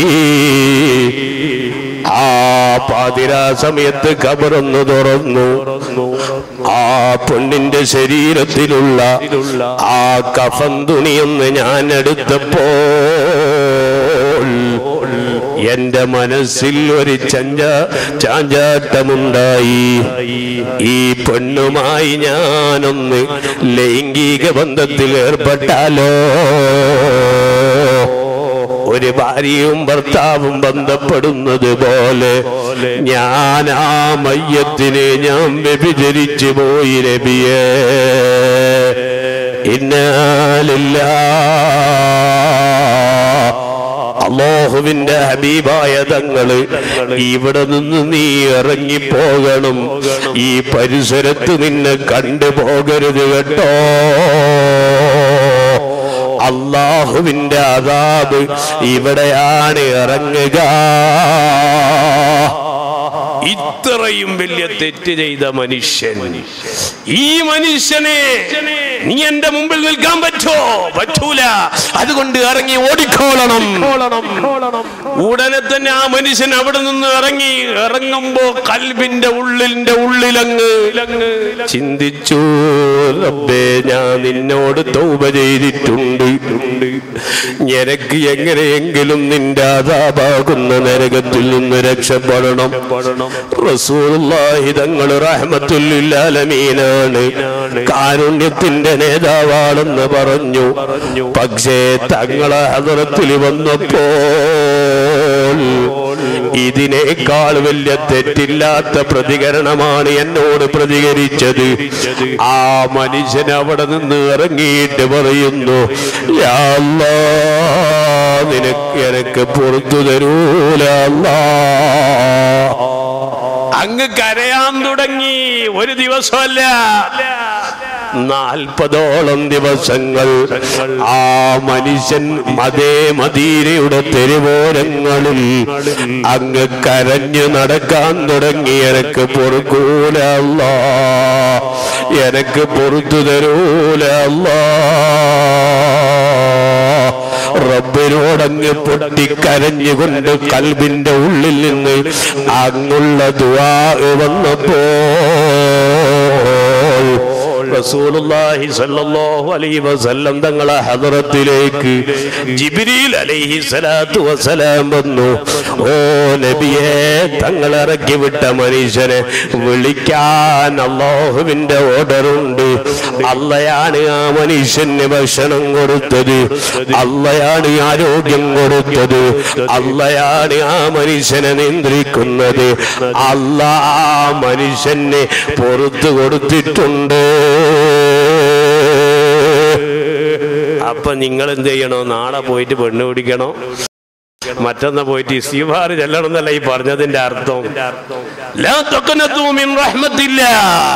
ആ പാതിരാ സമയത്ത് കബറൊന്ന് തുറന്നു ആ പെണ്ണിന്റെ ശരീരത്തിലുള്ള ആ കഫൻ തുണിയൊന്ന് ഞാൻ എടുത്തപ്പോൾ എന്റെ മനസ്സിൽ ഒരു ചഞ്ച ചാഞ്ചാട്ടമുണ്ടായി ഈ പെണ്ണുമായി ഞാനൊന്ന് ലൈംഗിക ബന്ധത്തിൽ ഏർപ്പെട്ടാലോ ഒരു ഭാര്യയും ഭർത്താവും ബന്ധപ്പെടുന്നത് പോലെ ഞാൻ ആ മയ്യത്തിനെ ഞാൻ വ്യഭിചരിച്ചു പോയി രബിയേ ഇന്നാലില്ല അള്ളാഹുവിന്റെ ഹബീബായ തങ്ങള് ഇവിടെ നിന്ന് നീ ഇറങ്ങിപ്പോകണം ഈ പരിസരത്ത് നിന്നെ കണ്ടുപോകരുത് കേട്ടോ അള്ളാഹുവിന്റെ അതാബ് ഇവിടെയാണ് ഇറങ്ങുക ഇത്രയും വലിയ തെറ്റ് ചെയ്ത മനുഷ്യൻ ഈ മനുഷ്യനെ നീ എന്റെ മുമ്പിൽ നിൽക്കാൻ പറ്റോ പറ്റൂല അതുകൊണ്ട് ഇറങ്ങി ഓടിക്കോളണം ഉടനെ തന്നെ ആ മനുഷ്യൻ അവിടെ നിന്ന് ഇറങ്ങി ഇറങ്ങുമ്പോ കൽബിന്റെ ഉള്ളിന്റെ ഉള്ളിലങ്ങ് ചിന്തിച്ചു റബ്ബേ ഞാൻ നിന്നോട് തൗബ ചെയ്തിട്ടുണ്ട് നിനക്ക് എങ്ങനെയെങ്കിലും നിന്റെ അതാപാകുന്ന നരകത്തിൽ നിന്ന് രക്ഷപ്പെടണം റസൂലുള്ളാഹി തങ്ങൾ റഹ്മത്തുല്ലാലമീനാണ് കാരുണ്യത്തിന്റെ നേതാവാണെന്ന് പറഞ്ഞു പക്ഷേ തങ്ങളെ ഹദറത്തിൽ വന്നപ്പോൾ ഇതിനേക്കാൾ വലിയ തെറ്റില്ലാത്ത പ്രതികരണമാണ് എന്നോട് പ്രതികരിച്ചത് ആ മനുഷ്യൻ അവിടെ നിന്ന് ഇറങ്ങിയിട്ട് പറയുന്നു "യാ അല്ലാ, നിനക്ക് എനിക്ക് പുറത്തു തരൂല അല്ലാ." അങ്ങ് കരയാൻ തുടങ്ങി ഒരു ദിവസമല്ല നാൽപ്പതോളം ദിവസങ്ങൾ ആ മനുഷ്യൻ അതേ മദീനയുടെ തെരുവോരങ്ങളിൽ അങ്ങ് കരഞ്ഞു നടക്കാൻ തുടങ്ങി എനക്ക് പൊറുക്കൂല അല്ലാ എനക്ക് പൊറത്തു തരൂല അല്ലാ റബ്ബിനോടങ്ങ് പൊട്ടിക്കരഞ്ഞുകൊണ്ട് കൽബിന്റെ ഉള്ളിൽ നിന്ന് അങ്ങുള്ള ദുആ വന്നപ്പോൾ റസൂലുള്ളാഹി സ്വല്ലല്ലാഹു അലൈഹി വസല്ലം തങ്ങളെ ഹദറത്തിലേക്ക് ജിബ്രീൽ അലൈഹി സ്വലാത്തു വസ്സലാം വന്നു ഓ നബിയെ തങ്ങൾ ഇറക്കി വിട്ട മനുഷ്യനെ വിളിക്കാൻ അള്ളാഹുവിന്റെ ഓർഡറുണ്ട് അള്ളയാണ് ആ മനുഷ്യന് ഭക്ഷണം കൊടുത്തത് അള്ളയാണ് ആരോഗ്യം കൊടുത്തത് അള്ളയാണ് ആ മനുഷ്യനെ നിയന്ത്രിക്കുന്നത് അല്ല ആ മനുഷ്യന് പുറത്തു കൊടുത്തിട്ടുണ്ട് അപ്പൊ നിങ്ങൾ എന്ത് ചെയ്യണോ നാളെ പോയിട്ട് പെണ്ണ് പിടിക്കണോ മറ്റൊന്ന് പോയിട്ട് ഇസ്തിഫാർ ചെല്ലണം എന്നല്ല ഈ പറഞ്ഞതിന്റെ അർത്ഥം ലാ തഖ്നതു മിൻ റഹ്മത്തില്ലാ.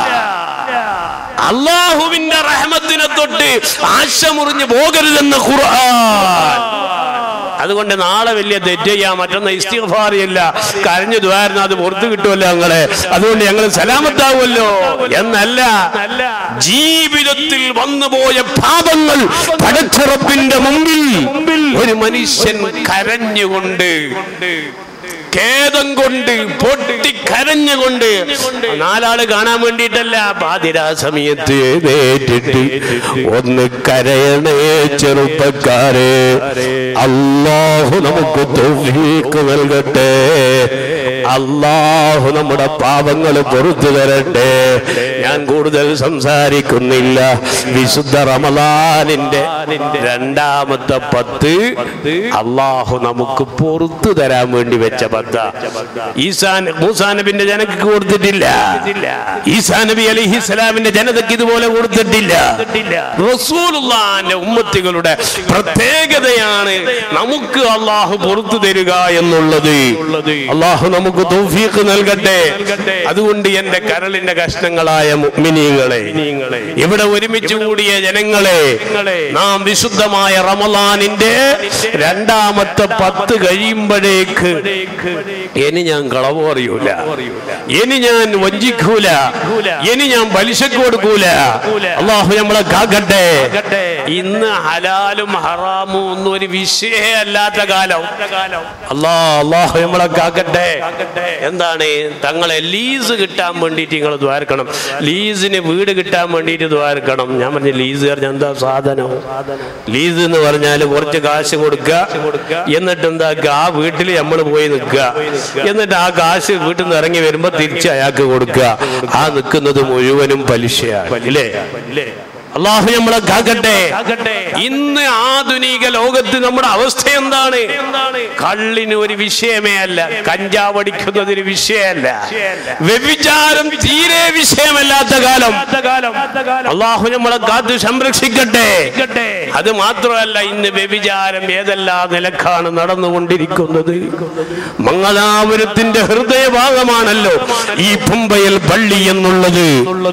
അള്ളാഹുവിന്റെ റഹ്മത്തിനെ തൊട്ട് ആശ മുറിഞ്ഞു പോകരുതെന്ന് ഖുർആൻ അതുകൊണ്ട് നാളെ വലിയ തെറ്റ് ചെയ്യാൻ മറ്റൊന്ന് ഇസ്തിഫാറിയല്ല കരഞ്ഞു ദ്വാരുന്ന അത് പുറത്തു കിട്ടുമല്ലോ ഞങ്ങളെ അതുകൊണ്ട് ഞങ്ങൾ സലാമത്താവുമല്ലോ എന്നല്ല ജീവിതത്തിൽ വന്നുപോയ പാപങ്ങൾ പടച്ചിറപ്പിന്റെ മുമ്പിൽ ഒരു മനുഷ്യൻ കരഞ്ഞുകൊണ്ട് ഖേദം കൊണ്ട് പൊട്ടി കരഞ്ഞുകൊണ്ട് നാലാള് കാണാൻ വേണ്ടിയിട്ടല്ല പാതിരാ സമയത്ത് എഴുന്നേറ്റിട്ട് ഒന്ന് കരയണേ ചെറുപ്പക്കാരെ അള്ളാഹു നമുക്ക് തൗഫീഖ് നൽകട്ടെ അള്ളാഹു നമ്മുടെ പാപങ്ങൾ പുറത്തു തരട്ടെ ഞാൻ കൂടുതൽ സംസാരിക്കുന്നില്ല വിശുദ്ധ റമദാനിന്റെ രണ്ടാമത്തെ പത്ത് അള്ളാഹു നമുക്ക് പുറത്തു തരാൻ വേണ്ടി വെച്ച പത്ത ഈസാൻ മൂസാ നബിന്റെ ജനക്ക് കൊടുത്തിട്ടില്ല ഈസാ നബി അലൈഹി സ്വലാമിന്റെ ജനതയ്ക്ക് ഇതുപോലെ കൊടുത്തിട്ടില്ല റസൂലുള്ളാന്റെ ഉമ്മത്തികളുടെ പ്രത്യേകതയാണ് നമുക്ക് അള്ളാഹു പുറത്തു തരിക എന്നുള്ളത് അള്ളാഹു നമുക്ക് തൗഫീഖ് നൽകട്ടെ അതുകൊണ്ട് എന്റെ കരളിന്റെ കഷ്ണങ്ങളായ മുഅ്മിനീങ്ങളെ ഇവിടെ ഒരുമിച്ച് കൂടിയ ജനങ്ങളെ നാം വിശുദ്ധമായ റമലാനിന്റെ രണ്ടാമത്തെ പത്ത് കഴിയുമ്പോഴേക്ക് ഇനി ഞാൻ കളവ് പറയൂല ഇനി ഞാൻ വഞ്ചിക്കൂല ഇനി ഞാൻ പലിശക്ക് കൊടുക്കൂല അള്ളാഹു നമ്മളെ കാക്കട്ടെ ഇന്ന് ഹലാലും ഹറാമും ഒന്നും ഒരു വിഷയമല്ലാത്ത കാലം അല്ലാ അള്ളാഹു നമ്മളെ കാക്കട്ടെ എന്താണ് തങ്ങളെ ലീസ് കിട്ടാൻ വേണ്ടിയിട്ട് നിങ്ങൾ ദ്വാരക്കണം ലീസിന് വീട് കിട്ടാൻ വേണ്ടിയിട്ട് ദ്വാരക്കണം ഞാൻ പറഞ്ഞു ലീസ് പറഞ്ഞാൽ എന്താ സാധനം ലീസ് എന്ന് പറഞ്ഞാൽ കുറച്ച് കാശ് കൊടുക്കുക എന്നിട്ട് എന്താക്കുക ആ വീട്ടിൽ നമ്മൾ പോയി നിൽക്കുക എന്നിട്ട് ആ കാശ് വീട്ടിൽ നിന്ന് ഇറങ്ങി വരുമ്പോ തിരിച്ച് അയാൾക്ക് കൊടുക്കുക ആ നിൽക്കുന്നത് മുഴുവനും പലിശയാണ് ഇല്ലേ അള്ളാഹു നമ്മളെ കാക്കട്ടെ ഇന്ന് ആധുനിക ലോകത്ത് നമ്മുടെ അവസ്ഥ എന്താണ് കള്ളിന് ഒരു വിഷയമേ അല്ല കഞ്ചാവ് അടിക്കുന്നതിന് വിഷയമല്ല വ്യഭിചാരം തീരെ വിഷയമല്ലാത്ത കാലം അള്ളാഹു നമ്മളെ കാത്ത് സംരക്ഷിക്കട്ടെ അത് മാത്രമല്ല ഇന്ന് വ്യഭിചാരം ഏതെല്ലാം നിലക്കാണ് നടന്നുകൊണ്ടിരിക്കുന്നത് മംഗലാപുരത്തിന്റെ ഹൃദയഭാഗമാണല്ലോ ഈ പുമ്പയിൽ പള്ളി എന്നുള്ളത്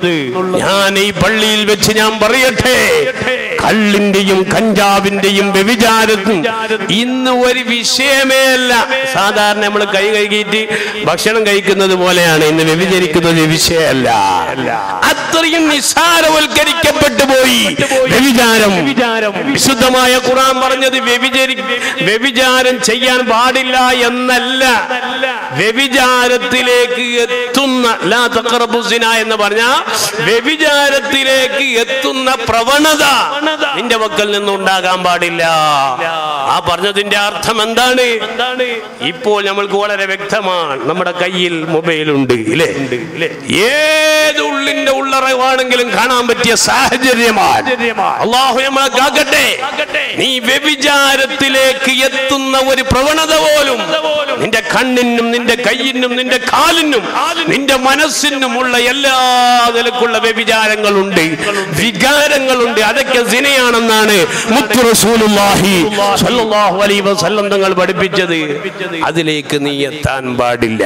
ഞാൻ ഈ പള്ളിയിൽ വെച്ച് ഞാൻ പറയട്ടെ കള്ളിന്റെയും കഞ്ചാവിന്റെയും വ്യഭിചാരത്തും ഇന്ന് ഒരു വിഷയമേ അല്ല സാധാരണ നമ്മൾ കൈ കഴുകിയിട്ട് ഭക്ഷണം കഴിക്കുന്നത് പോലെയാണ് ഇന്ന് വ്യഭിചരിക്കുന്നത് ഒരു വിഷയമല്ല അത്രയും നിസ്സാരവൽക്കരിക്കപ്പെട്ടു പോയി വ്യഭിചാരം വിശുദ്ധമായ ഖുറാൻ പറഞ്ഞത് വ്യഭിചരി വ്യഭിചാരം ചെയ്യാൻ പാടില്ല എന്നല്ല വ്യഭിചാരത്തിലേക്ക് എത്തുന്ന ലാ തഖറബു സിന എന്ന് പറഞ്ഞ വ്യഭിചാരത്തിലേക്ക് എത്തുന്ന പ്രവണത നിന്റെ മക്കൾ നിന്നും ഉണ്ടാകാൻ പാടില്ല ആ പറഞ്ഞതിന്റെ അർത്ഥം എന്താണ് ഇപ്പോൾ നമ്മൾക്ക് വളരെ വ്യക്തമാണ് നമ്മുടെ കയ്യിൽ മൊബൈൽ ഉണ്ട് ഇല്ലേ ഏത് ഉള്ളിന്റെ ഉള്ളറവാണെങ്കിലും കാണാൻ പറ്റിയ സാഹചര്യമാണ് അള്ളാഹു നമ്മളെ കാക്കട്ടെ നീ വ്യഭിചാരത്തിലേക്ക് എത്തുന്ന ഒരു പ്രവണത പോലും നിന്റെ കണ്ണിനും നിന്റെ കയ്യിനും നിന്റെ കാലിനും നിന്റെ മനസ്സിനുമുള്ള എല്ലാ നിലക്കുള്ള വ്യഭിചാരങ്ങളുണ്ട് വികാരങ്ങളുണ്ട് അതൊക്കെ സിനയാണെന്നാണ് മുത്തു റസൂലുള്ളാഹി സ്വല്ലല്ലാഹു അലൈഹി വസല്ലം തങ്ങൾ പഠിപ്പിച്ചത് അതിലേക്ക് നീ എത്താൻ പാടില്ല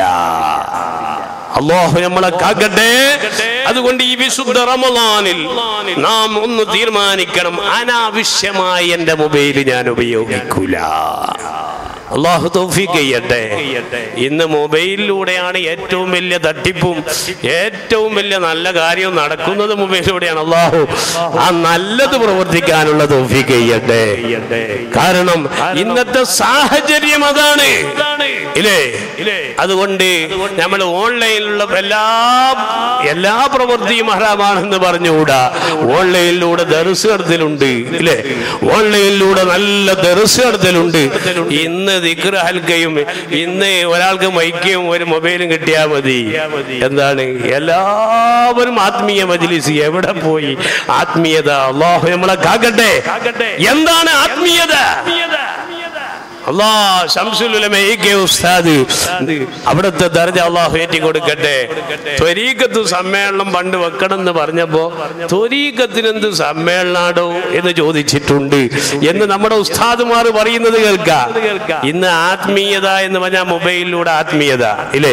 അള്ളാഹു നമ്മളെ കാക്കട്ടെ അതുകൊണ്ട് ഈ വിശുദ്ധ റമദാനിൽ നാം ഒന്ന് തീരുമാനിക്കണം അനാവശ്യമായി എന്റെ മൊബൈൽ ഞാൻ ഉപയോഗിക്കൂല അള്ളാഹു തൗഫീഖ് ചെയ്യട്ടെ ഇന്ന് മൊബൈലിലൂടെയാണ് ഏറ്റവും വലിയ തട്ടിപ്പും ഏറ്റവും വലിയ നല്ല കാര്യവും നടക്കുന്നത് മൊബൈലിലൂടെയാണ് അള്ളാഹു ആ നല്ലത് പ്രവർത്തിക്കാനുള്ള തൗഫീഖ് ചെയ്യട്ടെ കാരണം ഇന്നത്തെ സാഹചര്യം അതാണ് ഇല്ലേ അതുകൊണ്ട് നമ്മൾ ഓൺലൈനിലുള്ള എല്ലാ എല്ലാ പ്രവൃത്തിയും ഹറാമാണെന്ന് പറഞ്ഞുകൂടാ ഓൺലൈനിലൂടെ ദർസ് നടത്തലുണ്ട് ഇല്ലേ ഓൺലൈനിലൂടെ നല്ല ദർസ് നടത്തലുണ്ട് ഇന്ന് ദിക്ർ ഹൽക്കയും ഇന്ന് ഒരാൾക്ക് മൈക്കയും ഒരു മൊബൈലും കിട്ടിയാൽ മതി എന്താണ് എല്ലാവരും ആത്മീയ മജ്ലിസ് എവിടെ പോയി ആത്മീയത അള്ളാഹു നമ്മളെ കാക്കട്ടെ എന്താണ് ആത്മീയത അള്ളാ ശംസുലുലമ എ കെ ഉസ്താദ് അവിടുത്തെ ദർജ അള്ളാഹു ഏറ്റി കൊടുക്കട്ടെ ത്വരീക്കത്ത് സമ്മേളനം പണ്ട് വെക്കണം എന്ന് പറഞ്ഞപ്പോ ത്വരീക്കത്തിനെന്ത് സമ്മേളനാടോ എന്ന് ചോദിച്ചിട്ടുണ്ട് എന്ന് നമ്മുടെ ഉസ്താദുമാർ പറയുന്നത് കേൾക്കാം ഇന്ന് ആത്മീയത എന്ന് പറഞ്ഞാൽ മൊബൈലിലൂടെ ആത്മീയത ഇല്ലേ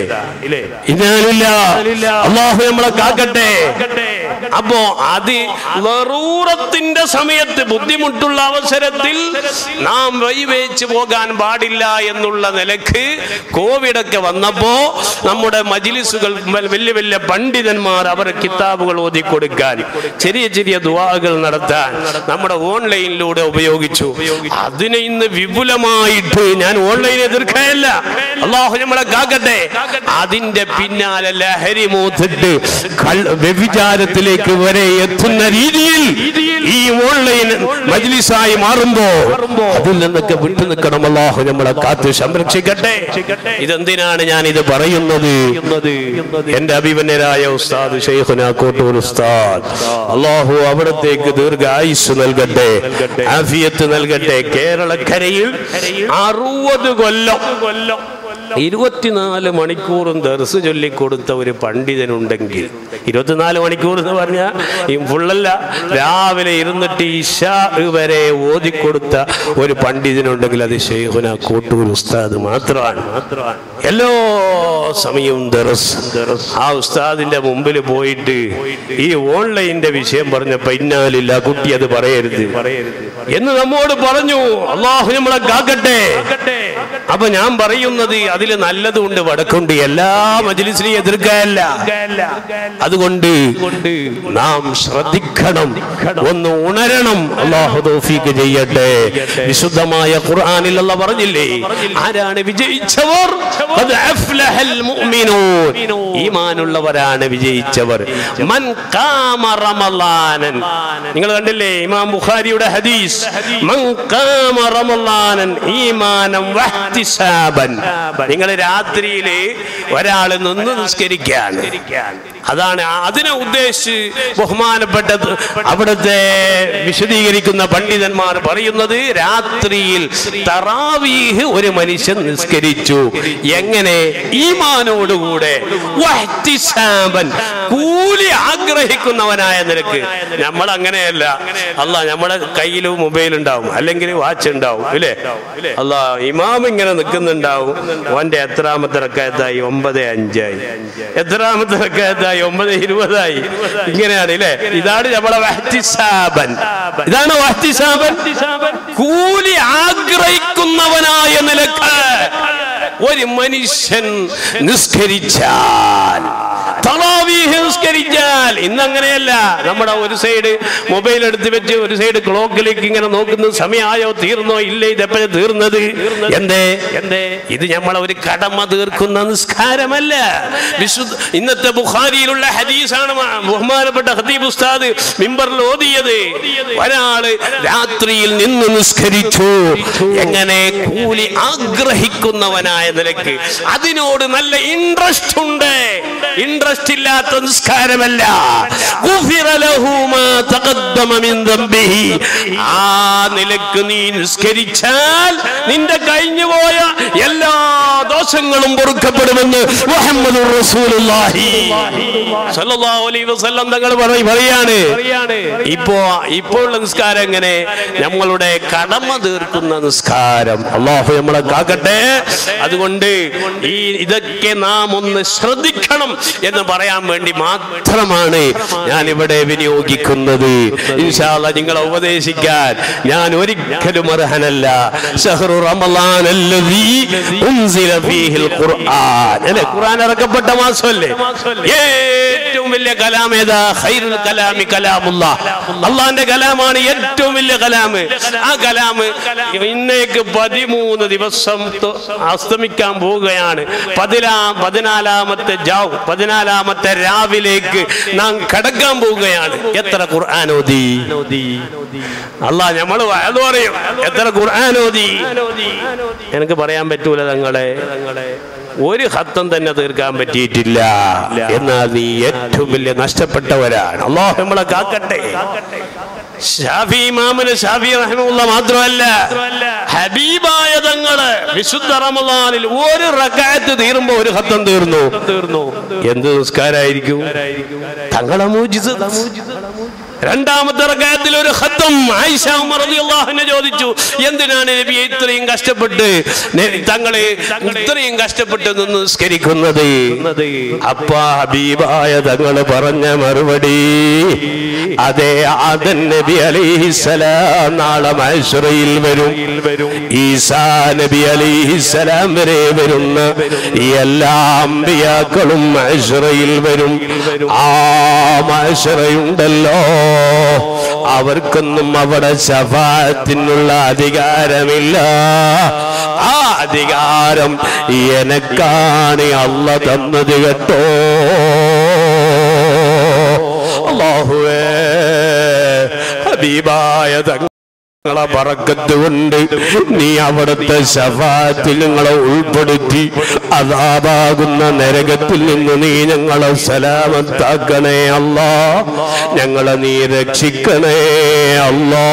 ഇല്ല അള്ളാഹു നമ്മളെ കാക്കട്ടെ അപ്പോ അത് ലറൂറത്തിന്റെ സമയത്ത് ബുദ്ധിമുട്ടുള്ള അവസരത്തിൽ നാം വൈവേച്ച് പോകാൻ പാടില്ല എന്നുള്ള നിലക്ക് കോവിഡ് ഒക്കെ വന്നപ്പോ നമ്മുടെ മജിലിസുകൾ വലിയ വലിയ പണ്ഡിതന്മാർ അവർ കിതാബുകൾ ഓതി കൊടുക്കാൻ ചെറിയ ചെറിയ ദുവാകൾ നടത്താൻ നമ്മുടെ ഓൺലൈനിലൂടെ ഉപയോഗിച്ചു അതിനെ ഇന്ന് വിപുലമായിട്ട് ഞാൻ ഓൺലൈൻ എതിർക്കുകയല്ല അള്ളാഹു നമ്മളെ കാക്കട്ടെ അതിന്റെ പിന്നാലെ ലഹരി മൂത്തിട്ട് കള്ള- വ്യഭിചാരത്തിലേക്ക് വരെ എത്തുന്ന രീതിയിൽ ഈ ഓൺലൈൻ മജ്ലിസായി മാറുമ്പോ അതിൽ നിന്നൊക്കെ വിട്ടു നിൽക്കണം അള്ളാഹു നമ്മളെ കാത്ത് സംരക്ഷിക്കട്ടെ ഇതെന്തിനാണ് ഞാൻ ഇത് പറയുന്നത് എന്റെ അഭിമന്യരായ ഉസ്താദ് ഷെയ്ഖുന കോട്ടൂർ ഉസ്താദ് അള്ളാഹു അവിടത്തേക്ക് ദീർഘായുസ് നൽകട്ടെ ആഫിയത്ത് നൽകട്ടെ കേരളക്കരയിൽ അറുപത് കൊല്ലം കൊല്ലം ഇരുപത്തിനാല് മണിക്കൂറും ദർസ് ചൊല്ലിക്കൊടുത്ത ഒരു പണ്ഡിതനുണ്ടെങ്കിൽ ഇരുപത്തിനാല് മണിക്കൂർ എന്ന് പറഞ്ഞാൽ ഈ ഫുള്ളല്ല രാവിലെ ഇരുന്നിട്ട് ഇഷ വരെ ഓതിക്കൊടുത്ത ഒരു പണ്ഡിതനുണ്ടെങ്കിൽ അത് ഷെയ്ഖുന കോട്ടൂർ ഉസ്താദ് മാത്രമാണ് എല്ലാ സമയവും ദർസ് ആ ഉസ്താദിന്റെ മുമ്പിൽ പോയിട്ട് ഈ ഓൺലൈനിന്റെ വിഷയം പറഞ്ഞ പൈന്നാലില്ല കുട്ടി അത് പറയരുത് എന്ന് നമ്മോട് പറഞ്ഞു അള്ളാഹു നമ്മളെ കാക്കട്ടെ അപ്പൊ ഞാൻ പറയുന്നത് അതിൽ നല്ലതുണ്ട് വടക്കുണ്ട് എല്ലാ മജ്ലിസിനെയും എതിർക്കാനല്ല അതുകൊണ്ട് നാം ശ്രദ്ധിക്കണം ഒന്ന് ഉണരണം അള്ളാഹു തൗഫീക്ക് ചെയ്യട്ടെ വിശുദ്ധമായ ഖുർആനിൽ അല്ല പറഞ്ഞില്ലേ ആരാണ് വിജയിച്ചവർ ഖദ് അഫ്ലഹൽ മുഅ്മിനൂൻ ഈമാനുള്ളവരാണ് വിജയിച്ചവർ മൻ ഖാമ റമളാനൻ നിങ്ങൾ കണ്ടില്ലേ ഇമാം ബുഖാരിയുടെ ഹദീസ് മൻ ഖാമ റമളാനൻ ഈമാനം വഹ്തിസാബൻ നിങ്ങൾ രാത്രിയില് ഒരാൾ നിന്ന് നിസ്കരിക്കാൻ അതാണ് അതിനെ ഉദ്ദേശിച്ച് ബഹുമാനപ്പെട്ട അവിടുത്തെ വിശദീകരിക്കുന്ന പണ്ഡിതന്മാർ പറയുന്നത് രാത്രിയിൽ തറാവീഹ് ഒരു മനുഷ്യൻ നിസ്കരിച്ചു എങ്ങനെ ഈമാനോടുകൂടെ വഹ്തിസാബൻ കൂലി ആഗ്രഹിക്കുന്നവനായ നിനക്ക് നമ്മൾ അങ്ങനെയല്ല അല്ല നമ്മുടെ കയ്യിൽ മൊബൈൽ ഉണ്ടാവും അല്ലെങ്കിൽ വാച്ച് ഉണ്ടാവും ഇല്ലേ അല്ല ഇമാം ഇങ്ങനെ നിൽക്കുന്നുണ്ടാവും ഓന്റെ എത്രാമത്തെ റക്കായത്തായി ഒമ്പത് അഞ്ചായി എത്രാമത്തെ റക്കായത്തായി ഒമ്പത് ഇരുപതായി ഇങ്ങനെയാണ് ഇല്ലേ ഇതാണ് നമ്മളെ വഹ്തിസാബൻ ഇതാണ് വഹ്തിസാബൻ കൂലി ആഗ്രഹിക്കുന്നവനായ നിലക്ക് ഒരു മനുഷ്യൻ നിസ്കരിച്ചാൽ തറാവീഹ് നിസ്കരിച്ചാൽ ഇന്ന് അങ്ങനെയല്ല നമ്മുടെ ഒരു സൈഡ് മൊബൈൽ എടുത്ത് വെച്ച് ഒരു സൈഡ് ക്ലോക്കിലേക്ക് ഇങ്ങനെ നോക്കുന്നത് സമയമായോ തീർന്നോ ഇല്ലേ ഇതെപ്പോഴും തീർന്നത് എന്തേ എന്തേ ഇത് നമ്മളെ ഒരു കടമ തീർക്കുന്ന നിസ്കാരമല്ല വിശുദ്ധ ഇന്നത്തെ ബുഖാരിയിലുള്ള ഹദീസാണ് മ- ബഹുമാനപ്പെട്ട ഹദീബ് ഉസ്താദ് മിമ്പറിൽ ഓതിയത് ഒരാള് രാത്രിയിൽ നിന്ന് നിസ്കരിച്ചു എങ്ങനെ കൂലി ആഗ്രഹിക്കുന്നവനായ നിലക്ക് അതിനോട് നല്ല ഇൻട്രസ്റ്റ് ഉണ്ട് ഇൻട്രസ്റ്റ് ഇല്ലാത്ത നിസ്കാരമല്ല ഗുഫിറ ലഹു മാ തഖദ്ദമ മിൻ ദംബിഹി. ആ നിലക്ക് നീ നിസ്കരിച്ചാൽ നിന്റെ കഴിഞ്ഞു പോയ എല്ലാ ദോഷങ്ങളും പൊറുക്കപ്പെടുമെന്ന് മുഹമ്മദ് റസൂലുള്ളാഹി സല്ലല്ലാഹു അലൈഹി വസല്ലം തങ്ങൾ പറ- പറയാണ് ഇപ്പോ ഇപ്പോൾ ഉള്ള നിസ്കാരം എങ്ങനെ നമ്മളുടെ കടമ തീർക്കുന്ന നിസ്കാരം അള്ളാഹു നമ്മളെ കാക്കട്ടെ അതുകൊണ്ട് ഈ ഇതൊക്കെ നാം ഒന്ന് ശ്രദ്ധിക്കണം എന്ന് പറയാൻ വേണ്ടി മാത്രമാണ് മാത്രമാണ് ഞാൻ ഇവിടെ വിനിയോഗിക്കുന്നത് ഇൻഷാല്ല നിങ്ങളെ ഉപദേശിക്കാൻ ഞാൻ ഒരിക്കലും അർഹനല്ല ഷഹ്റു റമളാൻ അല്ലദീ ഉൻസില ഫീഹിൽ ഖുർആൻ അല്ലേ ഖുർആൻ ഇറക്കപ്പെട്ട മാസമല്ലേ ഏറ്റവും വലിയ കലാം ഏതാ ഖൈറുൽ കലാമി കലാമുല്ലാ അള്ളാന്റെ കലാമാണ് ഏറ്റവും വലിയ കലാമ് ആ കലാമ് ഇന്നേക്ക് പതിമൂന്ന് ദിവസം ത- അസ്തമിക്കാൻ പോവുകയാണ് പതിനാ പതിനാലാമത്തെ ജാവ് പതിനാലാമത്തെ രാവിലേക്ക് നാം കടക്കാൻ പോവുകയാണ് എത്ര ഖുർആൻ ഓതി അല്ലാ നമ്മള് വയത് പറയും എത്ര ഖുർആൻ ഓതി എനിക്ക് പറയാൻ പറ്റൂല തങ്ങളെ ഒരു ഹത്തം തന്നെ തീർക്കാൻ പറ്റിയിട്ടില്ല എന്നാൽ നീ ഏറ്റവും വലിയ നഷ്ടപ്പെട്ടവരാണ് അള്ളാഹു നമ്മളെ കാക്കട്ടെ ഷാഫി ഇമാമിന് ഷാഫി റഹ്മുള്ള മാത്രമല്ല ഹബീബായ തങ്ങള് വിശുദ്ധ റമദാനിൽ ഒരു റക്കായത്ത് തീരുമ്പോ ഒരു ഹത്തം തീർന്നു തീർന്നു എന്ത് നിസ്കാരായിരിക്കും തങ്ങളെ മൂജിസ് രണ്ടാമത്തെ റക്കായത്തിൽ ഒരു ഖത്തം ആയിഷ ഉമർ റളിയല്ലാഹു അൻഹ ചോദിച്ചു എന്തിനാണ് നബി ഇത്രയും കഷ്ടപ്പെട്ട് നെ- തങ്ങളെ ഇത്രയും കഷ്ടപ്പെട്ട് നിന്ന് നിസ്കരിക്കുന്നത് അപ്പ ഹബീബായ തങ്ങൾ പറഞ്ഞ മറുപടി അതെ ആദൻ നബി അലൈഹിസ്സലാം നാളെ മഹ്ശറയിൽ വരും ഈസാ നബി അലൈഹിസ്സലാം വരെ വരുന്ന ഈ എല്ലാ അമ്പിയാക്കളും മഹ്ശറയിൽ വരും ആ മഹ്ശറയുണ്ടല്ലോ അവർക്കൊന്നും അവിടെ ശഫാത്തിനുള്ള അധികാരമില്ല ആ അധികാരം എനക്കാണ് അല്ല തന്നത് കേട്ടോ അള്ളാഹുവേ ഹബീബായ തങ്ങൾ നിങ്ങളെ പറക്കത്ത് കൊണ്ട് നീ അവിടുത്തെ ശഫാത്തിൽ ഞങ്ങളെ ഉൾപ്പെടുത്തി അതാപാകുന്ന നരകത്തിൽ നിന്ന് നീ ഞങ്ങളെ സലാമത്താക്കണേ അല്ലാ ഞങ്ങളെ നീ രക്ഷിക്കണേ അല്ലാ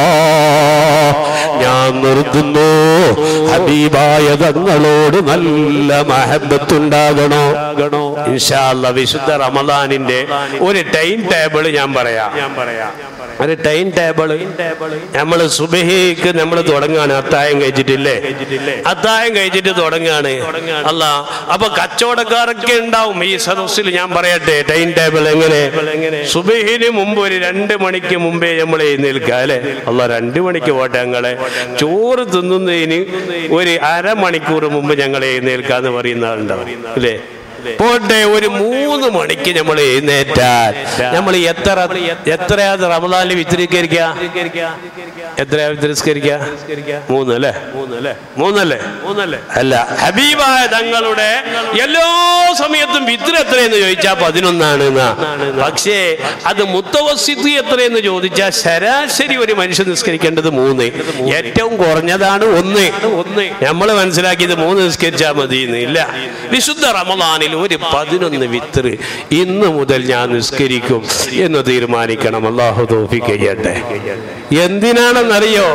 ഞാൻ നിർത്തുന്നു ഹബീബായ തങ്ങളോട് നല്ല മഹബത്തുണ്ടാകണോ ഇൻഷാല്ല വിശുദ്ധ റമദാനിന്റെ ഒരു ടൈം ടേബിൾ ഞാൻ പറയാം ഞാൻ പറയാം ഒരു ടൈം ടേബിൾ നമ്മൾ സുബഹിക്ക് നമ്മൾ തുടങ്ങാണ് അത്തായം കഴിച്ചിട്ടില്ലേ അത്തായം കഴിച്ചിട്ട് തുടങ്ങാണ് അല്ല അപ്പൊ കച്ചവടക്കാരൊക്കെ ഉണ്ടാവും ഈ സദസ്സിൽ ഞാൻ പറയട്ടെ ടൈം ടേബിൾ എങ്ങനെ സുബഹിന് മുമ്പ് ഒരു രണ്ട് മണിക്ക് മുമ്പേ നമ്മൾ എഴുന്നേൽക്കുക അല്ലെ അല്ല രണ്ട് മണിക്ക് പോട്ടെ ഞങ്ങളെ ചോറ് തിന്നുന്നതിന് ഒരു അരമണിക്കൂർ മുമ്പ് ഞങ്ങൾ എഴുന്നേൽക്കാന്ന് പറയുന്ന ആളുണ്ടാവും അല്ലേ പോട്ടെ ഒരു മൂന്ന് മണിക്ക് നമ്മൾ എഴുന്നേറ്റാൽ നമ്മൾ എത്ര എത്രയാ റമദാനിൽ വിത്തിരിക്കരിക്ക എത്രയാ വിത്തിരിസ്കരിക്ക മൂന്ന് അല്ലേ മൂന്നല്ലേ മൂന്നല്ലേ മൂന്നല്ലേ അല്ല ഹബീബായ തങ്ങളുടെ എല്ലാ സമയത്തും വിത്തിരി എത്രയെന്ന് ചോദിച്ചാൽ പതിനൊന്നാണ് എന്നാ. പക്ഷേ അത് മുത്തവസിദ്ധി എത്രയെന്ന് ചോദിച്ചാൽ ശരാശരി ഒരു മനുഷ്യൻ നിസ്കരിക്കേണ്ടത് മൂന്ന് ഏറ്റവും കുറഞ്ഞതാണ് ഒന്ന് ഒന്ന് നമ്മൾ മനസ്സിലാക്കിയത് മൂന്ന് നിസ്കരിച്ചാൽ മതി എന്ന് ഇല്ല വിശുദ്ധ റമദാനിൽ ഒരു പതിനൊന്ന് വിത്തറ് ഇന്ന് മുതൽ ഞാൻ നിസ്കരിക്കും എന്ന് തീരുമാനിക്കണം അള്ളാഹു തോഫിക്ക് ചെയ്യട്ടെ എന്തിനാണെന്നറിയോ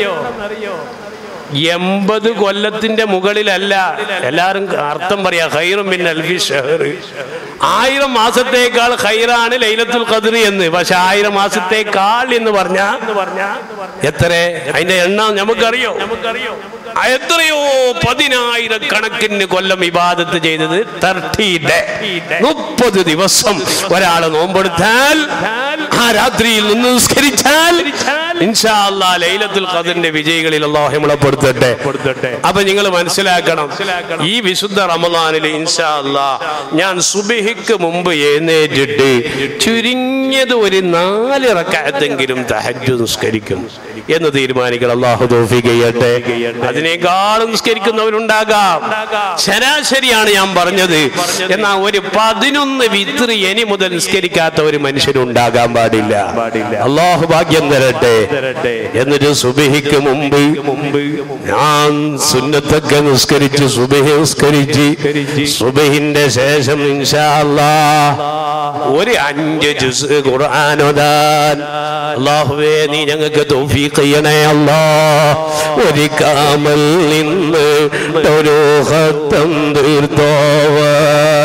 എൺപത് കൊല്ലത്തിന്റെ മുകളിലല്ല എല്ലാരും അർത്ഥം പറയാ ഹൈറും പിന്നെ അൽഫി ഷഹർ ആയിരം മാസത്തേക്കാൾ ഹൈറാണ് ലൈലത്തുൽ ഖദർ എന്ന് പക്ഷെ ആയിരം മാസത്തേക്കാൾ എന്ന് പറഞ്ഞ എത്ര അതിന്റെ എണ്ണം നമുക്കറിയോ നമുക്കറിയോ എത്രയോ പതിനായിരം കണക്കിന് കൊല്ലം ഇബാദത്ത് ചെയ്തത് തർട്ടി ഡേ മുപ്പത് ദിവസം ഒരാള് നോമ്പെടുത്താൽ ആ രാത്രിയിൽ നിന്ന് നിസ്കരിച്ചാൽ ഇൻഷാ അല്ലാ ലൈലത്തുൽ ഖദറിന്റെ വിജയികളിൽ അള്ളാഹു നമ്മളെ പെടുത്തട്ടെ അപ്പൊ നിങ്ങൾ മനസ്സിലാക്കണം ഈ വിശുദ്ധ റമദാനിൽ ഇൻഷാ അല്ലാ ഞാൻ സുബഹിക്ക് മുമ്പ് എഴുന്നേറ്റിട്ട് ചുരുങ്ങിയത് ഒരു നാല് റക്കായത്തെങ്കിലും തഹജ്ജു നിസ്കരിക്കും എന്ന് തീരുമാനിക്കണം അള്ളാഹു തോഫി ചെയ്യട്ടെ അതിനേക്കാളും നിസ്കരിക്കുന്നവരുണ്ടാകാം ശരാശരിയാണ് ഞാൻ പറഞ്ഞത് എന്നാൽ ഒരു പതിനൊന്ന് വിത്രി ഇനി മുതൽ നിസ്കരിക്കാത്ത ഒരു മനുഷ്യനുണ്ടാകാൻ പാടില്ല അള്ളാഹു ഭാഗ്യം തരട്ടെ എന്നിട്ട് സുബഹിക്ക് മുമ്പ് മുമ്പ് ഞാൻ സുന്നത്തൊക്കെ നിസ്കരിച്ച് സുബഹി നിസ്കരിച്ച് സുബഹിന്റെ ശേഷം ഇൻഷാ അല്ലാ ഒരു അഞ്ച് ജുസ് ഖുർആാനോദാൻ അള്ളാഹുവേ നീ ഞങ്ങൾക്ക് തൗഫീഖ് ചെയ്യണേ അല്ലാ ഒരു കാമൽ നിന്ന് ഒരു ഹത്തം തീർത്തോവർ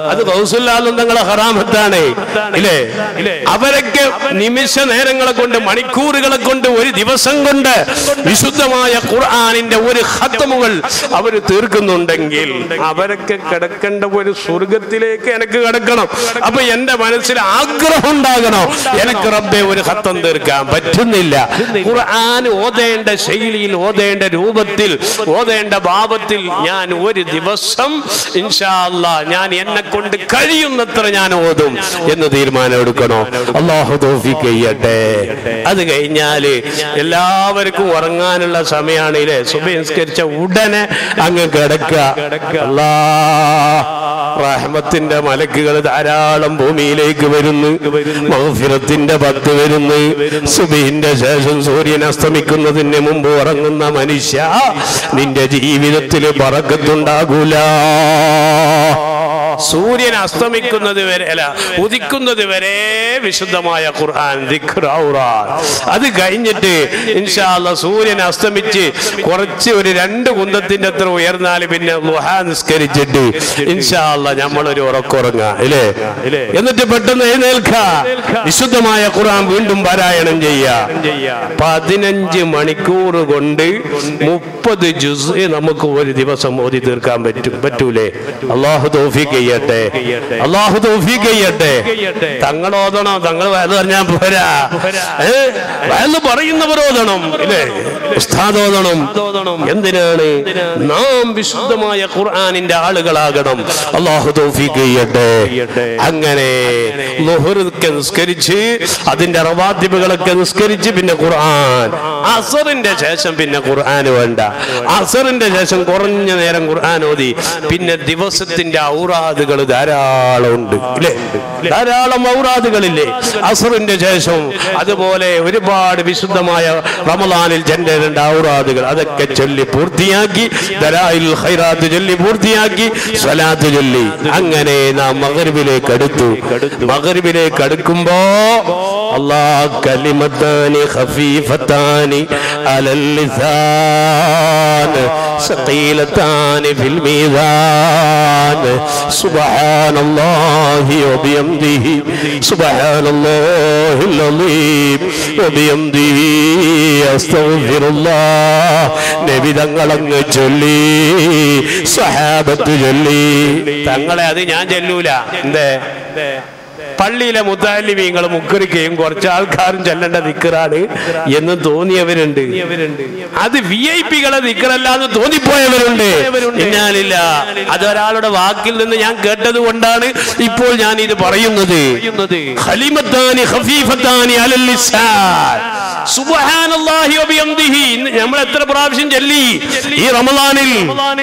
അത് കൗസുല്ലാലും തങ്ങളെ ഹറാമത്താണ് ഇല്ലേ അവരൊക്കെ നിമിഷ നേരങ്ങളെ കൊണ്ട് മണിക്കൂറുകളെ കൊണ്ട് ഒരു ദിവസം കൊണ്ട് വിശുദ്ധമായ ഖുർആാനിന്റെ ഒരു ഹത്തമുകൾ അവർ തീർക്കുന്നുണ്ടെങ്കിൽ അവരൊക്കെ കിടക്കേണ്ട ഒരു സ്വർഗത്തിലേക്ക് എനിക്ക് കിടക്കണം അപ്പൊ എന്റെ മനസ്സിൽ ആഗ്രഹം ഉണ്ടാകണം എനിക്ക് റബ്ബെ ഒരു ഹത്തം തീർക്കാൻ പറ്റുന്നില്ല ഖുർആൻ ഓതേണ്ട ശൈലിയിൽ ഓതേണ്ട രൂപത്തിൽ ഓതേണ്ട ഭാവത്തിൽ ഞാൻ ഒരു ദിവസം ഇൻഷാ അല്ലാ ഞാൻ എന്നെ കൊണ്ട് കഴിയുന്നത്ര ഞാൻ ഓതും എന്ന് തീരുമാനം എടുക്കണോ അള്ളാഹു തോഫിക്ക് ചെയ്യട്ടെ അത് കഴിഞ്ഞാല് എല്ലാവർക്കും ഉറങ്ങാനുള്ള സമയമാണില്ലേ സുബഹിസ്കരിച്ച ഉടനെ അങ്ങ് കിടക്കുക അല്ലാ റഹ്മത്തിന്റെ മലക്കുകൾ ധാരാളം ഭൂമിയിലേക്ക് വരുന്നു മഹഫിറത്തിന്റെ പത്ത് വരുന്നു സുബിന്റെ ശേഷം സൂര്യൻ അസ്തമിക്കുന്നതിന് മുമ്പ് ഉറങ്ങുന്ന മനുഷ്യ നിന്റെ ജീവിതത്തിൽ പറക്കത്തുണ്ടാകൂല സൂര്യൻ അസ്തമിക്കുന്നത് വരെ അല്ല ഉദിക്കുന്നത് വരെ വിശുദ്ധമായ ഖുർആൻ ദിക്ർ ഔറാൻ. അത് കഴിഞ്ഞിട്ട് ഇൻഷാല്ല സൂര്യൻ അസ്തമിച്ച് കുറച്ച് ഒരു രണ്ട് കുന്തത്തിന്റെ അത്ര ഉയർന്നാൽ പിന്നെ ലുഹാ നിസ്കരിച്ചിട്ട് ഇൻഷാല്ല നമ്മളൊരു ഉറക്കുറങ്ങ ഇല്ലേ എന്നിട്ട് പെട്ടെന്ന് എഴുന്നേൽക്ക വിശുദ്ധമായ ഖുർആൻ വീണ്ടും പാരായണം ചെയ്യാ പതിനഞ്ച് മണിക്കൂർ കൊണ്ട് മുപ്പത് ജുസ് നമുക്ക് ഒരു ദിവസം ഓതി തീർക്കാൻ പറ്റും പറ്റൂലേ അള്ളാഹു തൗഫീഖ് ചെയ്യട്ടെ അള്ളാഹു തൗഫീഖ് ചെയ്യട്ടെ തങ്ങൾ ഓതണം തങ്ങൾ വയത് പറഞ്ഞാൽ പോരാ ഏ? വയത് പറയുന്നവർ ഓതണം ഇല്ലേ ഉസ്താദ് ഓതണം എന്തിനാണ് നാം വിശുദ്ധമായ ഖുർആനിന്റെ ആളുകളാകണം അള്ളാഹു തൗഫീഖ് ചെയ്യട്ടെ അങ്ങനെ ലുഹുറൊക്കെ നിസ്കരിച്ച് അതിന്റെ റവാദിബുകളൊക്കെ നിസ്കരിച്ച് പിന്നെ ഖുർആൻ അസറിന്റെ ശേഷം പിന്നെ ഖുർആൻ വേണ്ട അസറിന്റെ ശേഷം കുറഞ്ഞ നേരം ഖുർആൻ ഓതി പിന്നെ ദിവസത്തിന്റെ ഔറാദുകൾ ധാരാളം ഉണ്ട് ഇല്ലേ ധാരാളം ഔറാദുകളില്ലേ അസറിന്റെ ശേഷം അതുപോലെ ഒരുപാട് വിശുദ്ധമായ റമലാനിൽ ചെല്ലേണ്ട ഔറാദുകൾ അതൊക്കെ ചൊല്ലി പൂർത്തിയാക്കി ദലായിൽ ഖൈറാത്ത് ചൊല്ലി പൂർത്തിയാക്കി സ്വലാത്ത് ചൊല്ലി അങ്ങനെ നാം മഗ്രിബിലേക്ക് അടുത്തു മഗ്രിബിലേക്ക് അടുക്കുമ്പോ അല്ലാ കലിമത്താനി ഖഫീഫത്താനി അലൽ ലിസാൻ ثقيلتان في الميزان سبحان الله وبحمده سبحان الله العظيم وبحمده أستغفر الله നബി തങ്ങളങ്ങ് ചൊല്ലി സഹാബത്ത് ചൊല്ലി തങ്ങളെ അത് ഞാൻ ചെല്ലൂല എന്തേ പള്ളിയിലെ മുത്താലിമീങ്ങൾ മുക്കറിക്കുകയും കുറച്ച് ആൾക്കാരും ചെല്ലേണ്ട നിക്കറാണ് എന്ന് തോന്നിയവരുണ്ട് അത് വി ഐ പികളെ നിക്കറല്ല എന്ന് തോന്നിപ്പോയവരുണ്ട് എന്നാലില്ല അത് ഒരാളുടെ വാക്കിൽ നിന്ന് ഞാൻ കേട്ടത് കൊണ്ടാണ് ഇപ്പോൾ ഞാൻ ഇത് പറയുന്നത് ഖലിമത്താനി ഖഫീഫത്താനി അലൽ ലിസാൻ സുബ്ഹാനല്ലാഹി വബിഹംദിഹി ഇന്ന് നമ്മൾ എത്ര പ്രാവശ്യം ചൊല്ലി ഈ റമദാനിൽ